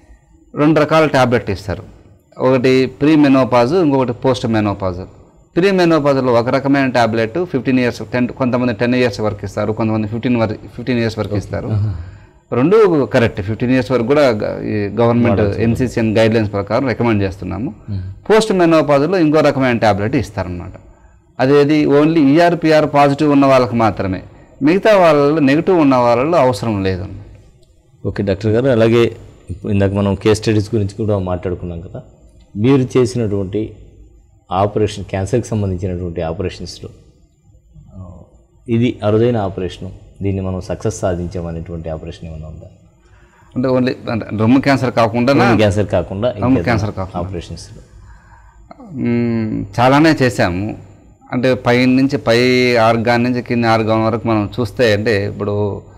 రెండు రకాల ట్యాబ్లెట్ ఇస్తారు ఒకటి ప్రీ మెనోపాజ్ ఇంకొకటి పోస్ట్ మెనోపాజ్ ప్రీ మెనోపాజ్లో ఒక రకమైన ట్యాబ్లెట్ ఫిఫ్టీన్ ఇయర్స్ టెన్ కొంతమంది టెన్ ఇయర్స్ వరకు ఇస్తారు కొంతమంది ఫిఫ్టీన్ వరకు ఫిఫ్టీన్ ఇయర్స్ వరకు ఇస్తారు రెండు కరెక్ట్ ఫిఫ్టీన్ ఇయర్స్ వరకు కూడా గ- ఈ గవర్నమెంట్ ఎన్సీసీఎన్ గైడ్ లైన్స్ ప్రకారం రికమెండ్ చేస్తున్నాము పోస్ట్ మెనోపాజ్లో ఇంకో రకమైన ట్యాబ్లెట్ ఇస్తారనమాట అదేది ఓన్లీ ఈఆర్పిఆర్ పాజిటివ్ ఉన్న వాళ్ళకి మాత్రమే మిగతా వాళ్ళలో నెగిటివ్ ఉన్న వాళ్ళలో అవసరం లేదు ఓకే డాక్టర్ గారు అలాగే ఇప్పుడు ఇందాక మనం కేస్ స్టడీస్ గురించి కూడా మాట్లాడుకున్నాం కదా మీరు చేసినటువంటి ఆపరేషన్ క్యాన్సర్కి సంబంధించినటువంటి ఆపరేషన్స్లో ఆ, ఇది అరుదైన ఆపరేషన్ దీన్ని మనం సక్సెస్ సాధించామనేటువంటి ఆపరేషన్ ఏమైనా ఉందా అంటే ఓన్లీ అంటే రొమ్ము క్యాన్సర్ కాకుండా క్యాన్సర్ కాకుండా రొమ్ము క్యాన్సర్ కాకుండా ఆపరేషన్స్లో మ్మ్, చాలానే చేశాము అంటే పై నుంచి పై ఆర్గాన్ నుంచి కింద ఆర్గాన్ వరకు మనం చూస్తే అంటే ఇప్పుడు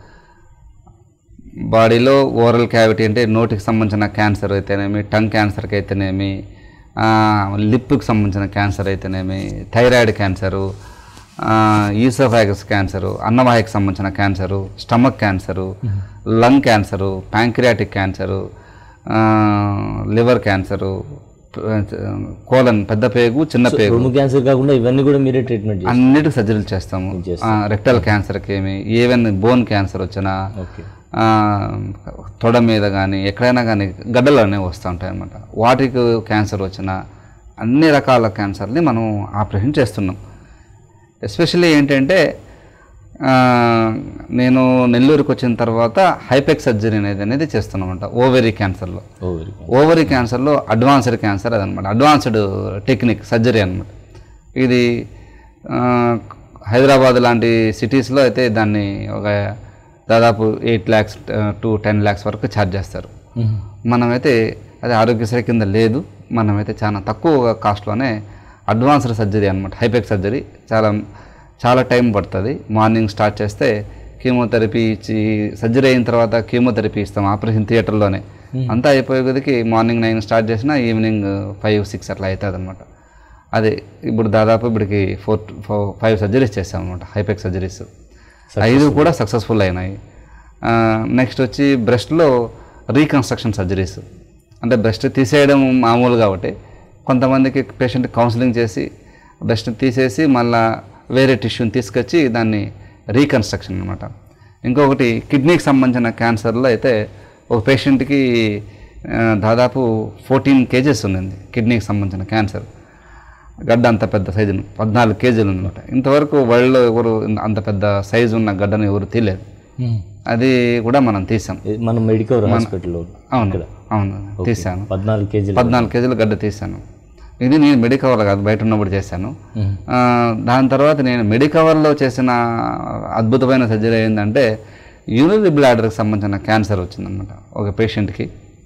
బాడీలో ఓరల్ క్యావిటీ అంటే నోటికి సంబంధించిన క్యాన్సర్ అయితేనేమి టంగ్ క్యాన్సర్కి అయితేనేమి లిప్కి సంబంధించిన క్యాన్సర్ అయితేనేమి థైరాయిడ్ క్యాన్సరు ఈసోఫాగస్ క్యాన్సరు అన్నవాహికి సంబంధించిన cancer stomach cancer lung cancer pancreatic cancer liver cancer colon పెద్ద పేగు చిన్న పేగు రొమ్ము క్యాన్సర్ కాకుండా ఇవన్నీ కూడా మీరే ట్రీట్మెంట్ చేస్తారు అన్నిటికి సర్జరీలు చేస్తాము రెక్టల్ క్యాన్సర్కి ఏమి ఈవెన్ బోన్ క్యాన్సర్ వచ్చినా ఓకే ఆ, తొడ మీద కానీ ఎక్కడైనా కానీ గడ్డలు అనేవి వస్తూ ఉంటాయి అన్నమాట వాటికి క్యాన్సర్ వచ్చిన అన్ని రకాల క్యాన్సర్ని మనం ఆపరేషన్ చేస్తున్నాం ఎస్పెషల్లీ ఏంటంటే ఆ, నేను నెల్లూరుకి వచ్చిన తర్వాత హైపెక్ సర్జరీ అనేది అనేది చేస్తున్నామంట ఓవెరీ క్యాన్సర్లో ఓవరీ ఓవరీ క్యాన్సర్లో అడ్వాన్స్డ్ క్యాన్సర్ అదనమాట అడ్వాన్స్డ్ టెక్నిక్ సర్జరీ అనమాట ఇది ఆ, హైదరాబాద్ లాంటి సిటీస్లో అయితే దాన్ని ఒక దాదాపు eight lakhs to ten lakhs వరకు ఛార్జ్ చేస్తారు మనమైతే అది ఆరోగ్యశ్రీ కింద లేదు మనమైతే చాలా తక్కువ కాస్ట్లోనే అడ్వాన్స్డ్ సర్జరీ అనమాట హైపెక్ సర్జరీ చాలా చాలా టైం పడుతుంది మార్నింగ్ స్టార్ట్ చేస్తే కీమోథెరపీ ఇచ్చి సర్జరీ అయిన తర్వాత కీమోథెరపీ ఇస్తాం ఆపరేషన్ థియేటర్లోనే అంతా అయిపోయే కొద్దికి మార్నింగ్ నైన్ స్టార్ట్ చేసినా ఈవినింగ్ ఫైవ్ సిక్స్ అట్లా అవుతుంది అనమాట అదే ఇప్పుడు దాదాపు ఇప్పటికి ఫోర్ ఫోర్ ఫైవ్ సర్జరీస్ చేస్తాం అనమాట హైపెక్ సర్జరీస్ ఐదు కూడా సక్సెస్ఫుల్ అయినాయి నెక్స్ట్ వచ్చి బ్రెస్ట్లో రీకన్స్ట్రక్షన్ సర్జరీస్ అంటే బ్రెస్ట్ తీసేయడం మామూలు కాబట్టి కొంతమందికి పేషెంట్ కౌన్సిలింగ్ చేసి బ్రెస్ట్ తీసేసి మళ్ళా వేరే టిష్యూని తీసుకొచ్చి దాన్ని రీకన్స్ట్రక్షన్ అనమాట ఇంకొకటి కిడ్నీకి సంబంధించిన క్యాన్సర్లో అయితే ఒక పేషెంట్కి ఆ, దాదాపు ఫోర్టీన్ కేజెస్ ఉన్నింది కిడ్నీకి సంబంధించిన క్యాన్సర్ గడ్డ అంత పెద్ద సైజు పద్నాలుగు కేజీలు అనమాట ఇంతవరకు వరల్డ్లో ఎవరు అంత పెద్ద సైజు ఉన్న గడ్డను ఎవరు తీయలేదు అది కూడా మనం తీసాం మన మెడికల్ హాస్పిటల్లో అవును అవును తీసాను పద్నాలుగు కేజీలు పద్నాలుగు కేజీలు గడ్డ తీసాను ఇది నేను మెడికవర్ కాదు బయట ఉన్నప్పుడు చేశాను ఆ, దాని తర్వాత నేను మెడికవర్లో చేసిన అద్భుతమైన సర్జరీ ఏంటంటే యూరినరీ బ్లాడర్కి సంబంధించిన క్యాన్సర్ వచ్చిందనమాట ఒక పేషెంట్కి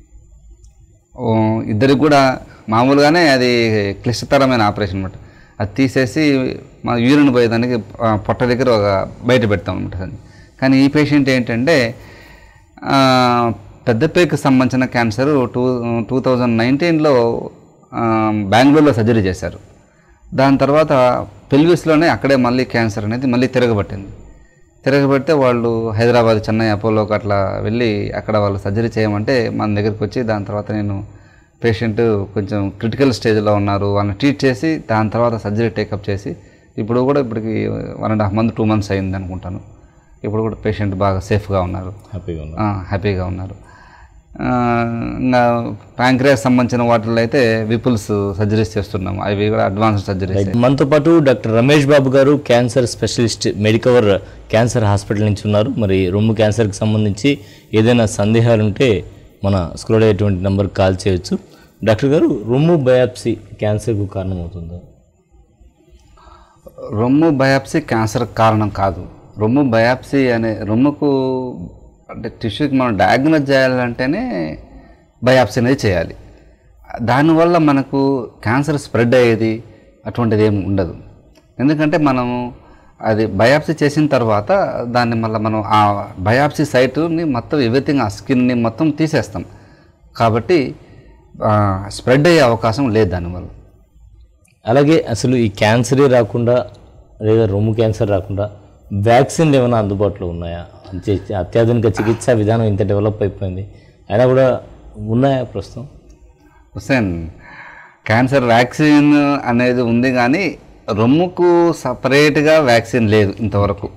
ఓ, ఇద్దరికి కూడా మామూలుగానే అది క్లిష్టతరమైన ఆపరేషన్ అనమాట అది తీసేసి మా యూరిన్ పోయేదానికి ఆ, పొట్ట దగ్గర ఒక బయట పెడతాం అనమాట కానీ ఈ పేషెంట్ ఏంటంటే ఆ, పెద్దపేకు సంబంధించిన క్యాన్సర్ టూ టూ థౌజండ్ నైన్టీన్లో బెంగళూరులో సర్జరీ చేశారు దాని తర్వాత పెల్విస్లోనే అక్కడే మళ్ళీ క్యాన్సర్ అనేది మళ్ళీ తిరగబట్టింది తిరగబెడితే వాళ్ళు హైదరాబాద్ చెన్నై అపోలోకి అట్లా వెళ్ళి అక్కడ వాళ్ళు సర్జరీ చేయమంటే మన దగ్గరికి వచ్చి దాని తర్వాత నేను పేషెంట్ కొంచెం క్రిటికల్ స్టేజ్లో ఉన్నారు వాళ్ళని ట్రీట్ చేసి దాని తర్వాత సర్జరీ టేకప్ చేసి ఇప్పుడు కూడా ఇప్పటికి one and half month two months అయింది అనుకుంటాను ఇప్పుడు కూడా పేషెంట్ బాగా సేఫ్గా ఉన్నారు హ్యాపీగా ఉన్నారు ఆ, హ్యాపీగా ఉన్నారు ఆ, ఇంకా ప్యాంక్రియాస్ సంబంధించిన వాటిల్లో అయితే విపుల్స్ సర్జరీస్ చేస్తున్నాము అవి కూడా అడ్వాన్స్డ్ సర్జరీస్ మనతో పాటు డాక్టర్ రమేష్ బాబు గారు cancer specialist Medicover cancer hospital నుంచి ఉన్నారు మరి రొమ్ము క్యాన్సర్కి సంబంధించి ఏదైనా సందేహాలు ఉంటే మన స్క్రోల్ అయ్యేటువంటి నెంబర్కి కాల్ చేయొచ్చు డాక్టర్ గారు రొమ్ము బయాప్సీ క్యాన్సర్కు కారణమవుతుందా రొమ్ము బయాప్సీ క్యాన్సర్ కారణం కాదు రొమ్ము బయాప్సీ అనే రొమ్ముకు అంటే టిష్యూకి మనం డయాగ్నోజ్ చేయాలంటేనే బయాప్సీ అనేది చేయాలి దానివల్ల మనకు క్యాన్సర్ స్ప్రెడ్ అయ్యేది అటువంటిది ఏమి ఉండదు ఎందుకంటే మనము అది బయాప్సీ చేసిన తర్వాత దాన్ని మళ్ళీ మనం ఆ బయాప్సీ సైటుని మొత్తం ఎవ్రీథింగ్ ఆ స్కిన్ని మొత్తం తీసేస్తాం కాబట్టి స్ప్రెడ్ అయ్యే అవకాశం లేదు దానివల్ల అలాగే అసలు ఈ క్యాన్సరే రాకుండా లేదా రొమ్ము క్యాన్సర్ రాకుండా వ్యాక్సిన్లు ఏమైనా అందుబాటులో ఉన్నాయా అంటే అత్యాధునిక చికిత్సా విధానం ఇంత డెవలప్ అయిపోయింది అయినా కూడా ఉన్నాయా ప్రస్తుతం హుసేన్ క్యాన్సర్ వ్యాక్సిన్ అనేది ఉంది కానీ రొమ్ముకు సపరేట్గా వ్యాక్సిన్ లేదు ఇంతవరకు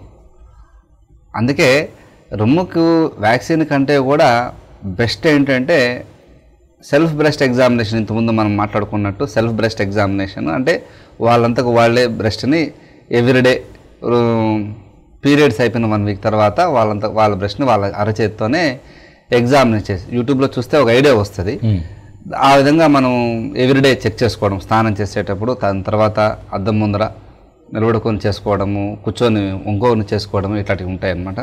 అందుకే రొమ్ముకు వ్యాక్సిన్ కంటే కూడా బెస్ట్ ఏంటంటే సెల్ఫ్ బ్రెస్ట్ ఎగ్జామినేషన్ ఇంతకుముందు మనం మాట్లాడుకున్నట్టు సెల్ఫ్ బ్రెస్ట్ ఎగ్జామినేషన్ అంటే వాళ్ళంతకు వాళ్ళే బ్రెస్ట్ని ఎవ్రీడే పీరియడ్స్ అయిపోయిన వన్ వీక్ తర్వాత వాళ్ళంత వాళ్ళ బ్రెస్ట్ని వాళ్ళ అరచేతితోనే ఎగ్జామినేట్ చేసి యూట్యూబ్లో చూస్తే ఒక ఐడియా వస్తుంది ఆ విధంగా మనం ఎవ్రీడే చెక్ చేసుకోవడం స్నానం చేసేటప్పుడు దాని తర్వాత అద్దం ముందర నిలబడుకొని చేసుకోవడము కూర్చొని ఒంగోని చేసుకోవడము ఇట్లాంటివి ఉంటాయి అన్నమాట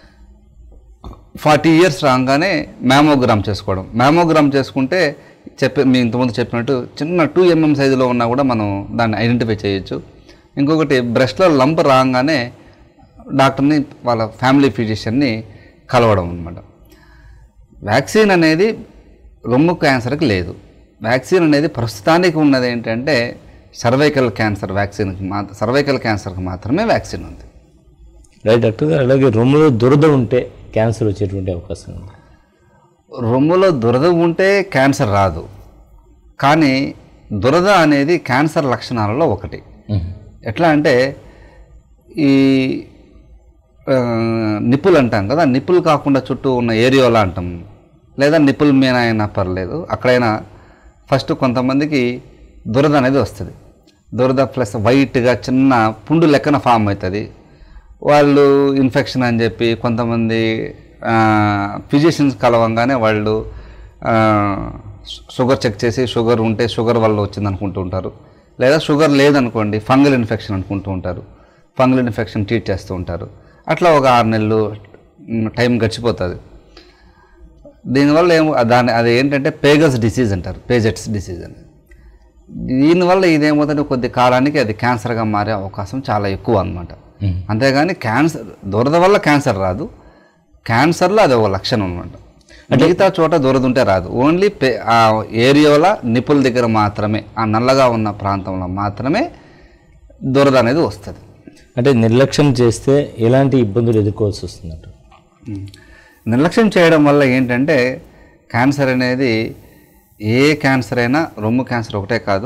ఫార్టీ ఇయర్స్ రాగానే మ్యామోగ్రామ్ చేసుకోవడం మ్యామోగ్రామ్ చేసుకుంటే చెప్పే మీ ఇంతకుముందు చెప్పినట్టు చిన్న టూ ఎంఎం సైజులో ఉన్నా కూడా మనం దాన్ని ఐడెంటిఫై చేయొచ్చు ఇంకొకటి బ్రెస్ట్లో లంప్ రాగానే డాక్టర్ని వాళ్ళ ఫ్యామిలీ ఫిజిషియన్ని కలవడం అనమాట వ్యాక్సిన్ అనేది రొమ్ము క్యాన్సర్కి లేదు వ్యాక్సిన్ అనేది ప్రస్తుతానికి ఉన్నది ఏంటంటే సర్వైకల్ క్యాన్సర్ వ్యాక్సిన్కి మా సర్వైకల్ క్యాన్సర్కి మాత్రమే వ్యాక్సిన్ ఉంది రైట్ డాక్టర్ గారు అలాగే రొమ్ములో దురద ఉంటే క్యాన్సర్ వచ్చేటువంటి అవకాశం ఉంది రొమ్ములో దురద ఉంటే క్యాన్సర్ రాదు కానీ దురద అనేది క్యాన్సర్ లక్షణాలలో ఒకటి ఎట్లా అంటే ఈ ఆ, నిప్పులు అంటాం కదా నిప్పులు కాకుండా చుట్టూ ఉన్న ఏరియోలా అంటాం లేదా నిప్పుల మీద అయినా పర్లేదు అక్కడైనా ఫస్ట్ కొంతమందికి దురద అనేది వస్తుంది దురద ప్లస్ వైట్గా చిన్న పుండు లెక్కన ఫామ్ అవుతుంది వాళ్ళు ఇన్ఫెక్షన్ అని చెప్పి కొంతమంది ఫిజిషియన్స్ కలవంగానే వాళ్ళు ఆ, షుగర్ చెక్ చేసి షుగర్ ఉంటే షుగర్ వల్ల వచ్చింది అనుకుంటూ ఉంటారు లేదా షుగర్ లేదనుకోండి ఫంగల్ ఇన్ఫెక్షన్ అనుకుంటూ ఉంటారు ఫంగల్ ఇన్ఫెక్షన్ ట్రీట్ చేస్తూ ఉంటారు అట్లా ఒక ఆరు నెలలు మ్, టైం గడిచిపోతుంది దీనివల్ల ఏమో దాని అది ఏంటంటే పేగస్ డిసీజ్ అంటారు పేజెట్స్ డిసీజ్ అని దీనివల్ల ఇదేమవుతుందంటే కొద్ది కాలానికి అది క్యాన్సర్గా మారే అవకాశం చాలా ఎక్కువ అనమాట అంతేగాని క్యాన్సర్ దురద వల్ల క్యాన్సర్ రాదు క్యాన్సర్లో అది ఒక లక్షణం అనమాట మిగతా చోట దురద ఉంటే రాదు ఓన్లీ పే ఆ ఏరియాలో నిప్పుల దగ్గర మాత్రమే ఆ నల్లగా ఉన్న ప్రాంతంలో మాత్రమే దురద అనేది వస్తుంది అంటే నిర్లక్ష్యం చేస్తే ఎలాంటి ఇబ్బందులు ఎదుర్కోవాల్సి వస్తుందంట నిర్లక్ష్యం చేయడం వల్ల ఏంటంటే క్యాన్సర్ అనేది ఏ క్యాన్సర్ అయినా రొమ్ము క్యాన్సర్ ఒకటే కాదు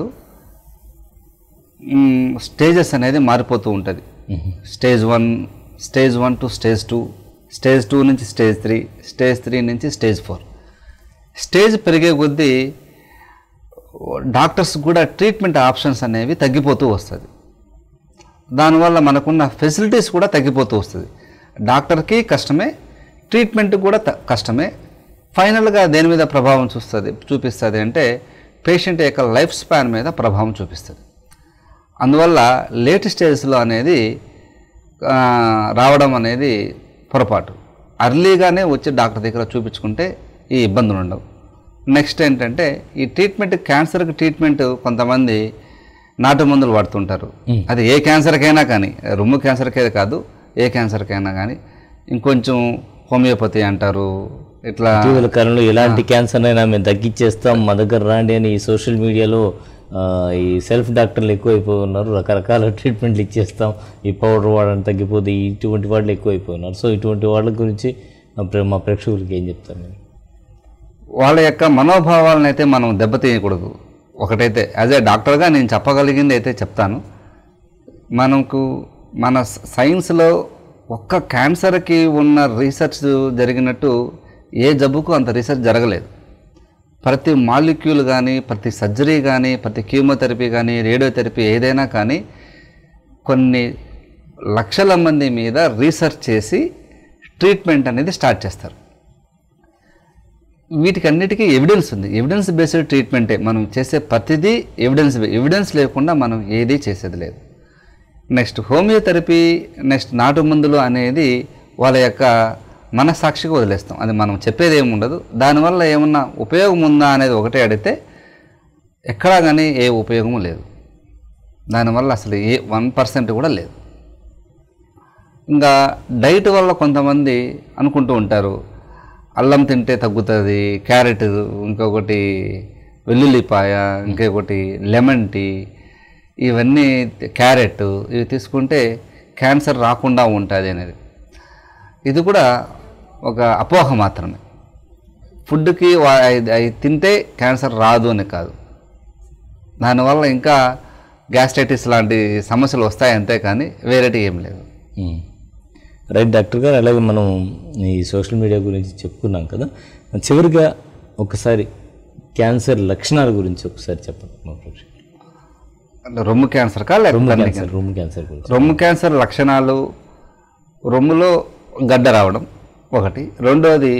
మ్, స్టేజెస్ అనేది మారిపోతూ ఉంటుంది stage one stage one to stage two stage two నుంచి స్టేజ్ త్రీ స్టేజ్ త్రీ నుంచి స్టేజ్ ఫోర్ స్టేజ్ పెరిగే కొద్దీ డాక్టర్స్ కూడా ట్రీట్మెంట్ ఆప్షన్స్ అనేవి తగ్గిపోతూ వస్తుంది దానివల్ల మనకున్న ఫెసిలిటీస్ కూడా తగ్గిపోతూ వస్తుంది డాక్టర్కి కష్టమే ట్రీట్మెంట్ కూడా త- కష్టమే ఫైనల్గా దేని మీద ప్రభావం చూస్తుంది చూపిస్తుంది అంటే పేషెంట్ యొక్క లైఫ్ స్పాన్ మీద ప్రభావం చూపిస్తుంది అందువల్ల లేట్ స్టేజ్లో అనేది ఆ, రావడం అనేది పొరపాటు అర్లీగానే వచ్చి డాక్టర్ దగ్గర చూపించుకుంటే ఈ ఇబ్బందులు ఉండవు నెక్స్ట్ ఏంటంటే ఈ ట్రీట్మెంట్ క్యాన్సర్కి ట్రీట్మెంట్ కొంతమంది నాటు మందులు వాడుతుంటారు అది ఏ క్యాన్సర్కైనా కానీ రొమ్ము క్యాన్సర్కే కాదు ఏ క్యాన్సర్కైనా కానీ ఇంకొంచెం హోమియోపతి అంటారు ఇట్లా ఇటీవల కాలంలో ఎలాంటి క్యాన్సర్ అయినా మేము తగ్గించేస్తాం మా దగ్గర రాండి అని ఈ సోషల్ మీడియాలో ఆ, ఈ సెల్ఫ్ డాక్టర్లు ఎక్కువైపోయి ఉన్నారు రకరకాల ట్రీట్మెంట్లు ఇచ్చేస్తాం ఈ పౌడర్ వాడని తగ్గిపోతే ఇటువంటి వాళ్ళు ఎక్కువైపోయి ఉన్నారు సో ఇటువంటి వాళ్ళ గురించి మా ప్రే- మా ప్రేక్షకులకి ఏం చెప్తారు మీరు వాళ్ళ యొక్క మనోభావాలను అయితే మనం దెబ్బతీయకూడదు ఒకటైతే యాజ్ ఏ డాక్టర్గా నేను చెప్పగలిగింది అయితే చెప్తాను మనకు మన స- సైన్స్లో ఒక్క క్యాన్సర్కి ఉన్న రీసెర్చ్ జరిగినట్టు ఏ జబ్బుకు అంత రీసెర్చ్ జరగలేదు ప్రతి మాలిక్యూల్ కానీ ప్రతి సర్జరీ కానీ ప్రతి కీమోథెరపీ కానీ రేడియోథెరపీ ఏదైనా కానీ కొన్ని లక్షల మంది మీద రీసెర్చ్ చేసి ట్రీట్మెంట్ అనేది స్టార్ట్ చేస్తారు వీటికి అన్నిటికీ ఎవిడెన్స్ ఉంది ఎవిడెన్స్ బేస్డ్ ట్రీట్మెంటే మనం చేసే ప్రతిదీ ఎవిడెన్స్ ఎవిడెన్స్ లేకుండా మనం ఏదీ చేసేది లేదు నెక్స్ట్ హోమియోథెరపీ నెక్స్ట్ నాటు మందులు అనేది వాళ్ళ యొక్క మనస్సాక్షికి వదిలేస్తాం అది మనం చెప్పేది ఏమి ఉండదు దానివల్ల ఏమన్నా ఉపయోగం ఉందా అనేది ఒకటే అడిగితే ఎక్కడా కానీ ఏ ఉపయోగము లేదు దానివల్ల అసలు ఏ వన్ పర్సెంట్ కూడా లేదు ఇంకా డైట్ వల్ల కొంతమంది అనుకుంటూ ఉంటారు అల్లం తింటే తగ్గుతుంది క్యారెట్ ఇంకొకటి వెల్లుల్లిపాయ ఇంకొకటి లెమన్ టీ ఇవన్నీ క్యారెట్ ఇవి తీసుకుంటే క్యాన్సర్ రాకుండా ఉంటుంది అనేది ఇది కూడా ఒక అపోహ మాత్రమే ఫుడ్కి వా- అది అది తింటే క్యాన్సర్ రాదు అని కాదు దానివల్ల ఇంకా గ్యాస్ట్రైటిస్ లాంటి సమస్యలు వస్తాయి అంతే కానీ వేరేటి ఏం లేదు మ్మ్. రైట్ డాక్టర్ గారు అలాగే మనం ఈ సోషల్ మీడియా గురించి చెప్పుకున్నాం కదా చివరిగా ఒకసారి క్యాన్సర్ లక్షణాల గురించి ఒకసారి చెప్పండి మా ప్రేక్షకులకు. అంటే రొమ్ము క్యాన్సర్ కా రొమ్ము లేకపోతే క్యాన్సర్ రొమ్ము క్యాన్సర్ గురించి రొమ్ము క్యాన్సర్ లక్షణాలు రొమ్ములో గడ్డ రావడం ఒకటి రెండోది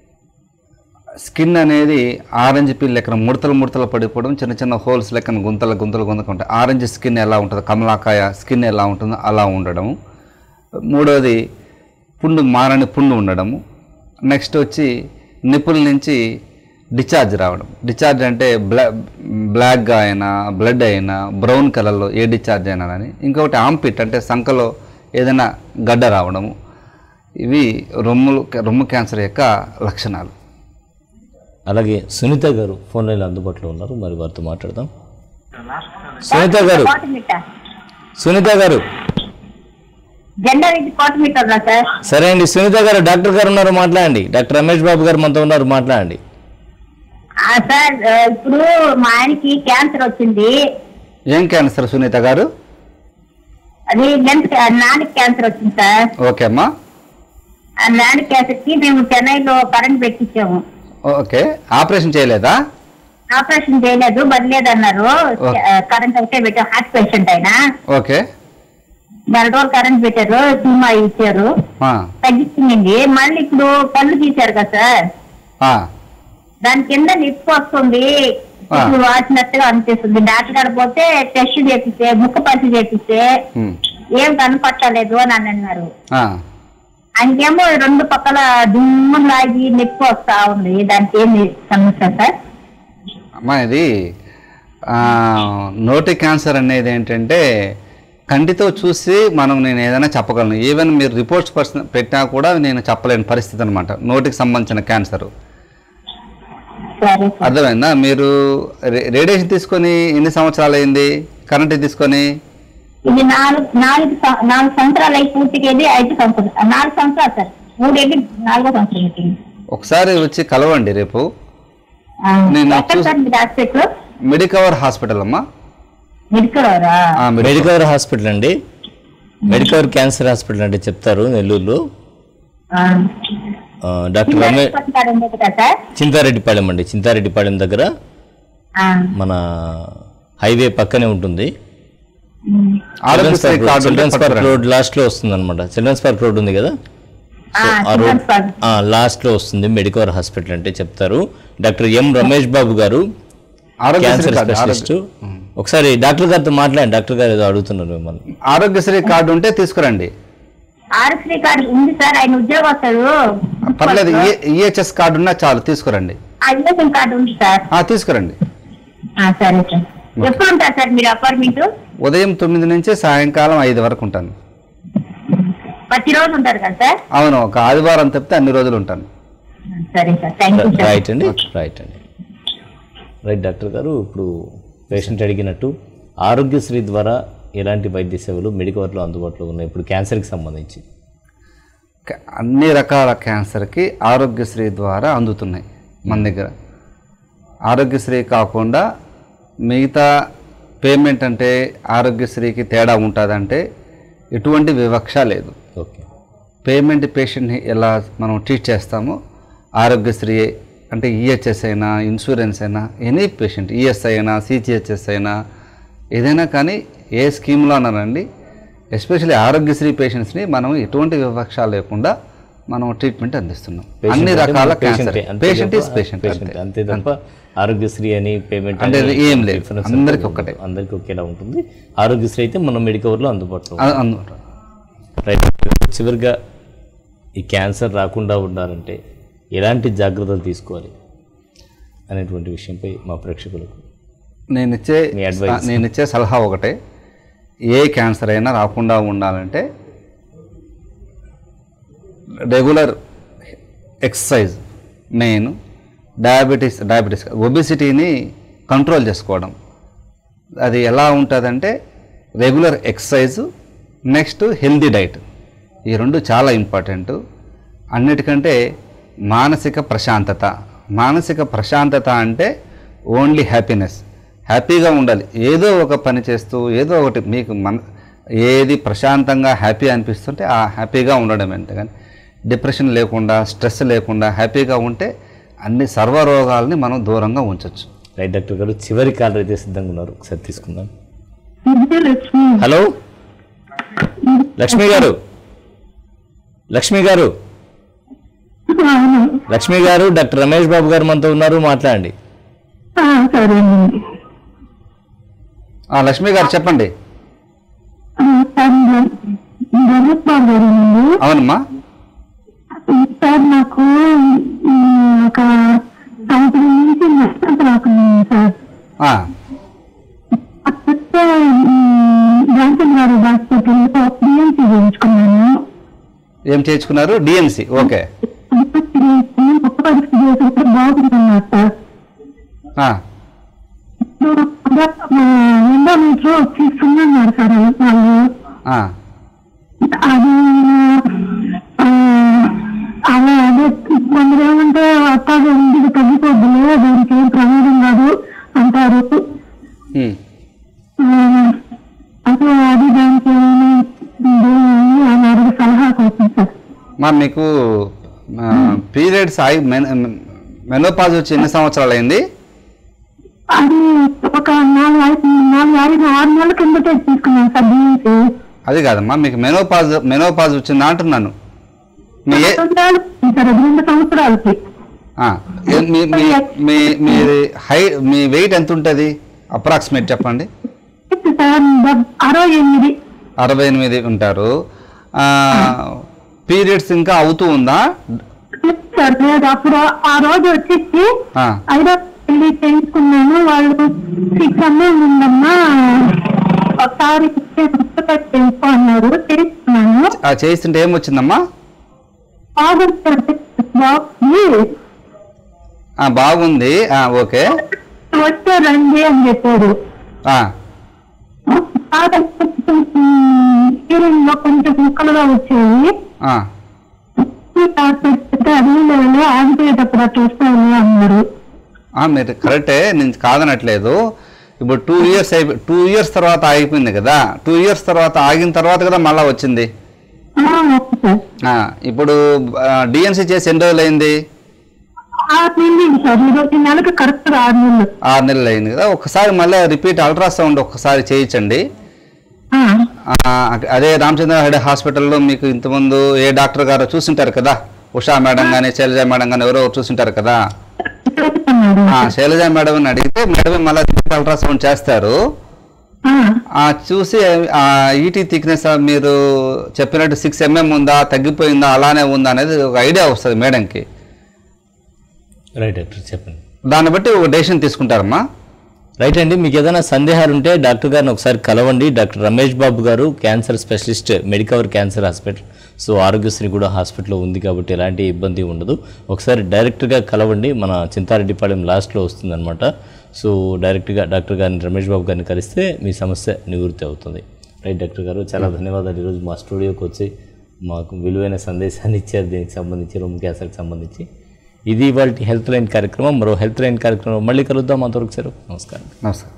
స్కిన్ అనేది ఆరెంజ్ పిల్ లెక్కన ముడతలు ముడతలు పడిపోవడం చిన్న చిన్న హోల్స్ లెక్కన గుంతలు గుంతలు గుంతకుంటాయి ఆరెంజ్ స్కిన్ ఎలా ఉంటుందో కమలాకాయ స్కిన్ ఎలా ఉంటుందో అలా ఉండడము మూడోది పుండు మారని పుండు ఉండడము నెక్స్ట్ వచ్చి నిప్పుల నుంచి డిశ్చార్జ్ రావడం డిశ్చార్జ్ అంటే బ్లా బ్లాక్గా అయినా బ్లడ్ అయినా బ్రౌన్ కలర్లో ఏ డిశ్చార్జ్ అయినా కానీ ఇంకొకటి ఆంపిట్ అంటే సంకలో ఏదైనా గడ్డ రావడము ఇవి రొమ్ములు రొమ్ము క్యాన్సర్ యొక్క లక్షణాలు అలాగే సునీత గారు ఫోన్ లైన్ అందుబాటులో ఉన్నారు మరి వారితో మాట్లాడదాం సునీత గారు కోటమిట్ట సునీత గారు జెండర్ ఇది కోటమిట్ట ఉన్నా సార్ సరే అండి సునీత గారు డాక్టర్ గారు ఉన్నారు మాట్లాడండి డాక్టర్ రమేష్ బాబు గారు మనతో ఉన్నారు మాట్లాడండి ఆ, సార్ ఆ, ఇప్పుడు మా ఆయనకి క్యాన్సర్ వచ్చింది ఏం క్యాన్సర్ సునీత గారు అది లెన్స్ నాలుగు క్యాన్సర్ వచ్చింది సార్ ఓకే అమ్మా ఆ నాలుగు క్యాన్సర్ కి మేము చెన్నైలో కరెంట్ పెట్టించాము ఓకే ఆపరేషన్ చేయలేదా ఆపరేషన్ చేయలేదు బదిలేదు అన్నారు ఓకే. కరెంట్ ఒకటే పెట్టారు హార్ట్ పేషెంట్ అయినా ఓకే నెల రోజులు కరెంట్ పెట్టారు సినిమా ఇచ్చారు ఆ, తగ్గించింది మళ్ళీ ఇప్పుడు కళ్ళు తీశారు కదా సార్ ఆ, దాని కింద నిప్పు వస్తుంది ఆ. ఇప్పుడు వాసినట్టుగా అనిపిస్తుంది డాక్టర్ గారు పోతే టెస్ట్ చేపిస్తే ముక్కు పరీక్ష చేపిస్తే ఉమ్, ఏం కనపట్టలేదు అని అని అన్నారు ఆ. ఆయనకేమో రెండు పక్కల దుమ్ము లాగి నొప్పి వస్తా ఉంది దానికి ఏమి సమస్య సార్ అమ్మా ఇది ఆ, నోటి క్యాన్సర్ అనేది ఏంటంటే కంటితో చూసి మనం నేను ఏదైనా చెప్పగలను ఈవెన్ మీరు రిపోర్ట్స్ పర్సన్ పెట్టినా కూడా నేను చెప్పలేని పరిస్థితి అనమాట నోటికి సంబంధించిన క్యాన్సర్ సరే సార్ అర్థమైందా మీరు రే- రేడియేషన్ తీసుకొని ఎన్ని సంవత్సరాలు అయింది కరెంట్ తీసుకొని ఇది నాలుగు నాలుగు సం- నాలుగు సంవత్సరాలు అయి పూర్తికేది ఐదు సంవత్సరాలు నాలుగు సంవత్సరాలు సార్ మూడేది నాలుగో సంవత్సరం పెట్టింది ఒకసారి వచ్చి కలవండి రేపు ఆ, నేను ఎక్కడ చూసి- సార్ మీరు హాస్పిటల్ మెడికవర్ హాస్పిటల్ అమ్మా మెడికలరా ఆ, మెడి- మెడికవర్ హాస్పిటల్ అండి మెడికవర్ క్యాన్సర్ హాస్పిటల్ అంటే చెప్తారు నెల్లూరులో ఆ, డాక్టర్ రమేష్ సార్ చింతారెడ్డిపాళెం అండి చింతారెడ్డిపాళెం దగ్గర ఆ, మన హైవే పక్కనే ఉంటుంది ఉమ్. ఆరోగ్యశ్రీ కార్డు ఉంటే చిల్డ్రన్స్ పార్క్ పట్టుకురండి. రోడ్ లాస్ట్ లో వస్తుంది అనమాట చిల్డ్రన్స్ పార్క్ రోడ్ ఉంది కదా ఆ, సో ఆ రోడ్ చిల్డ్రన్స్ పార్క్. లాస్ట్ లో వస్తుంది మెడికవర్ హాస్పిటల్ అంటే చెప్తారు doctor M Ramesh Babu garu Aarogyasri cancer card specialist ఒకసారి డాక్టర్ గారితో మాట్లాడండి డాక్టర్ గారు ఏదో అడుగుతున్నారు మిమ్మల్ని ఆరోగ్యశ్రీ కార్డు ఉంటే తీసుకురండి ఆరోగ్యశ్రీ కార్డు ఉంది సార్ ఆయన ఉద్యోగస్తుడు పర్లేదు ఈహెచ్ఎస్ కార్డు ఉన్నా చాలు తీసుకురండి ఆ ఇంజక్షన్ కార్డు ఉంది సార్ ఆ, తీసుకురండి ఆ, సరే సార్ ఎప్పుడు ఉంటారు సార్ మీరు అపార్ట్మెంట్ ఉదయం తొమ్మిది నుంచి సాయంకాలం ఐదు వరకు ఉంటాను ప్రతిరోజు ఉంటారు కదా సార్ అవును ఒక ఆదివారం తప్పితే అన్ని రోజులు ఉంటాను సరే sir thank you sir right అండి రైట్ అండి రైట్ డాక్టర్ గారు ఇప్పుడు పేషెంట్ అడిగినట్టు ఆరోగ్యశ్రీ ద్వారా ఎలాంటి వైద్య సేవలు మెడికవర్లో అందుబాటులో ఉన్నాయి ఇప్పుడు క్యాన్సర్కి సంబంధించి క- అన్ని రకాల క్యాన్సర్కి ఆరోగ్యశ్రీ ద్వారా అందుతున్నాయి మన దగ్గర ఆరోగ్యశ్రీ కాకుండా మిగతా పేమెంట్ అంటే ఆరోగ్యశ్రీకి తేడా ఉంటుందంటే ఎటువంటి వివక్ష లేదు ఓకే పేమెంట్ పేషెంట్ని ఎలా మనం ట్రీట్ చేస్తామో ఆరోగ్యశ్రీ అంటే ఈహెచ్ఎస్ అయినా ఇన్సూరెన్స్ అయినా ఎనీ పేషెంట్ ఈఎస్ఐ అయినా సిజిహెచ్ఎస్ అయినా ఏదైనా కానీ ఏ స్కీమ్లో అన్నారండి ఎస్పెషల్లీ ఆరోగ్యశ్రీ పేషెంట్స్ని మనం ఎటువంటి వివక్ష లేకుండా మనం ట్రీట్మెంట్ అందిస్తున్నాం Patient అన్ని అంటే రకాల మన patient క్యాన్సర్ ఏ, అంతే పేషెంట్ తప్ప- ఈస్ పేషెంట్ patient అంతే తప్ప ఆరోగ్యశ్రీ అని పేమెంట్ అంటే ఏం లేదు. అందరికీ ఒక్కటే. అందరికి ఒకేలా ఉంటుంది ఆరోగ్యశ్రీ అయితే మన మెడికవర్లో అందుబాటులో ఉంది. అందులో రైట్ చివరిగా ఈ క్యాన్సర్ రాకుండా ఉండాలంటే ఎలాంటి జాగ్రత్తలు తీసుకోవాలి అనేటువంటి విషయంపై మా ప్రేక్షకులకు నేను ఇచ్చే మీ advice. నేను ఇచ్చే సలహా ఒకటే ఏ క్యాన్సర్ అయినా రాకుండా ఉండాలంటే regular exercise main diabetes diabetes ఒబిసిటీని కంట్రోల్ చేసుకోవడం అది ఎలా ఉంటుందంటే regular exercise next healthy diet ఈ రెండు చాలా ఇంపార్టెంట్ అన్నిటికంటే మానసిక ప్రశాంతత మానసిక ప్రశాంతత అంటే ఓన్లీ హ్యాపీనెస్ హ్యాపీగా ఉండాలి ఏదో ఒక పని చేస్తూ ఏదో ఒకటి మీకు మన ఏది ప్రశాంతంగా హ్యాపీ అనిపిస్తుంటే ఆ హ్యాపీగా ఉండడం అంటే కానీ డిప్రెషన్ లేకుండా స్ట్రెస్ లేకుండా హ్యాపీగా ఉంటే అన్ని సర్వరోగాల్ని మనం దూరంగా ఉంచవచ్చు రైట్ డాక్టర్ గారు చివరి కాలర్ అయితే సిద్ధంగా ఉన్నారు ఒకసారి తీసుకుందాం విజయలక్ష్మి హలో లక్ష్మి గారు లక్ష్మి గారు అవును లక్ష్మి గారు డాక్టర్ రమేష్ బాబు గారు మనతో ఉన్నారు మాట్లాడండి ఆ, సరేనండి ఆ, లక్ష్మి గారు చెప్పండి ఆ, సార్ గణేష్ బాబు గారండి అవునమ్మా సార్ నాకు ఉమ్, ఒక సంవత్సరం నుంచి నష్టం రాకుండా సార్ ఆ, అప్పట్లో జాన్సన్ గారి హాస్పిటల్లో బిఎంసీ చేయించుకున్నాను ఏం చేయించుకున్నారు డిఎన్సి ఓకే గొప్ప పరీక్ష చేసినప్పుడు బాగుంటున్నారు సార్ ఆ, రెండో మీటర్ తీసుకున్నారు సార్ వాళ్ళు ఆ, అది ఆ, అలా అదే కొందరు ఏమంటే అట్టాగే ఇంటికి తగ్గిపోద్దులే దానికి ఏం ప్రమాదం కాదు అంటారు ఉమ్. ఆ, అదే అది దానికి ఏమైనా ఇదేమి అని అడిగి సలహా కోసం సార్ మా మీకు పీరియడ్స్ ఆగి మెనోపాజ్ వచ్చి ఎన్ని సంవత్సరాలు అయింది అది ఒక నాలుగు ఐదు నాలుగు ఐదు ఆరు నెలల కిందటే తీసుకున్నాను సార్ దీనికి అది కాదమ్మా మీకు మెనోపాజ్ మెనోపాజ్ వచ్చిందా అంటున్నాను మీ ఏ- సార్ అది రెండు సంవత్సరాలకి ఆ, ఏ- మీ మీ మీ మీ హై మీ వెయిట్ ఎంత ఉంటుంది అప్రాక్సిమేట్ చెప్పండి సార్ డెబ్- అరవై ఎనిమిది అరవై ఎనిమిది ఉంటారు పీరియడ్స్ ఇంకా అవుతూ ఉందా సార్ లేదు అప్పుడు ఆ రోజు వచ్చేసి ఆ, ఐదో పెళ్లి చేయించుకున్నాను వాళ్ళు సిక్స్ హండ్రెడ్ ఉందమ్మా ఒకసారి చేయించుకో అన్నారు చేయించుకున్నాను ఆ చేస్తుంటే ఏమొచ్చిందమ్మా ఆగస్ట్ బాగుంది ఆ, బాగుంది ఆ, ఓకే వచ్చే రండి అని చెప్పారు ఆ, ఆగస్ట్ హీరింగ్ లో కొంచెం ముక్కలుగా వచ్చేవి ఆ, అది లేదు ఆగిపోయేటప్పుడు అట్లా వస్తాయి అన్నారు ఆ, మీరు కరెక్టే నేను కాదనట్లేదు ఇప్పుడు టూ ఇయర్స్ అయిపోయి టూ ఇయర్స్ తర్వాత ఆగిపోయింది కదా టూ ఇయర్స్ తర్వాత ఆగిన తర్వాత కదా మళ్ళీ వచ్చింది ఆ, ఓకే సార్ ఆ, ఇప్పుడు డిఎన్సీ చేసి ఎన్ని రోజులు అయింది ఆరు నెలలు సార్ ఈరోజు ఈ నెలకు కరెక్ట్ ఆరు నెలలు ఆరు నెలలు అయింది కదా ఒకసారి మళ్ళీ రిపీట్ అల్ట్రాసౌండ్ ఒకసారి చేయించండి ఆ, ఆ, అదే రామచంద్ర హెడ్ హాస్పిటల్లో మీకు ఇంతకుముందు ఏ డాక్టర్ గారు చూసింటారు కదా ఉషా మేడం కానీ శైలజ మేడం కానీ ఎవరో చూసింటారు కదా చేస్తున్నారు. ఆ, శైలజ మేడం అని అడిగితే మేడం మళ్ళీ రిపీట్ అల్ట్రాసౌండ్ చేస్తారు ఆ, ఆ చూసి ఆ ఈటీ థిక్నెస్ మీరు చెప్పినట్టు సిక్స్ ఎంఎం ఉందా తగ్గిపోయిందా అలానే ఉందా అనేది ఒక ఐడియా వస్తుంది మేడంకి రైట్ డాక్టర్ చెప్పండి దాన్ని బట్టి ఒక డెసిషన్ తీసుకుంటారమ్మా రైట్ అండి మీకు ఏదైనా సందేహాలు ఉంటే డాక్టర్ గారిని ఒకసారి కలవండి డాక్టర్ రమేష్ బాబు గారు cancer specialist Medicover cancer hospital so Aarogyasri కూడా హాస్పిటల్లో ఉంది కాబట్టి ఎలాంటి ఇబ్బంది ఉండదు ఒకసారి డైరెక్ట్గా కలవండి మన చింతారెడ్డిపాళెం లాస్ట్లో వస్తుందన్నమాట సో డైరెక్ట్గా డాక్టర్ గారిని రమేష్ బాబు గారిని కలిస్తే మీ సమస్య నివృత్తి అవుతుంది రైట్ డాక్టర్ గారు చాలా ధన్యవాదాలు ఈరోజు మా స్టూడియోకి వచ్చి మాకు విలువైన సందేశాన్ని ఇచ్చారు దీనికి సంబంధించి రొమ్ము క్యాన్సర్కి సంబంధించి ఇది ఇవాళ హెల్త్ లైన్ కార్యక్రమం మరో హెల్త్ లైన్ కార్యక్రమం మళ్ళీ కలుద్దాం అంతవరకు సార్ నమస్కారం నమస్కారం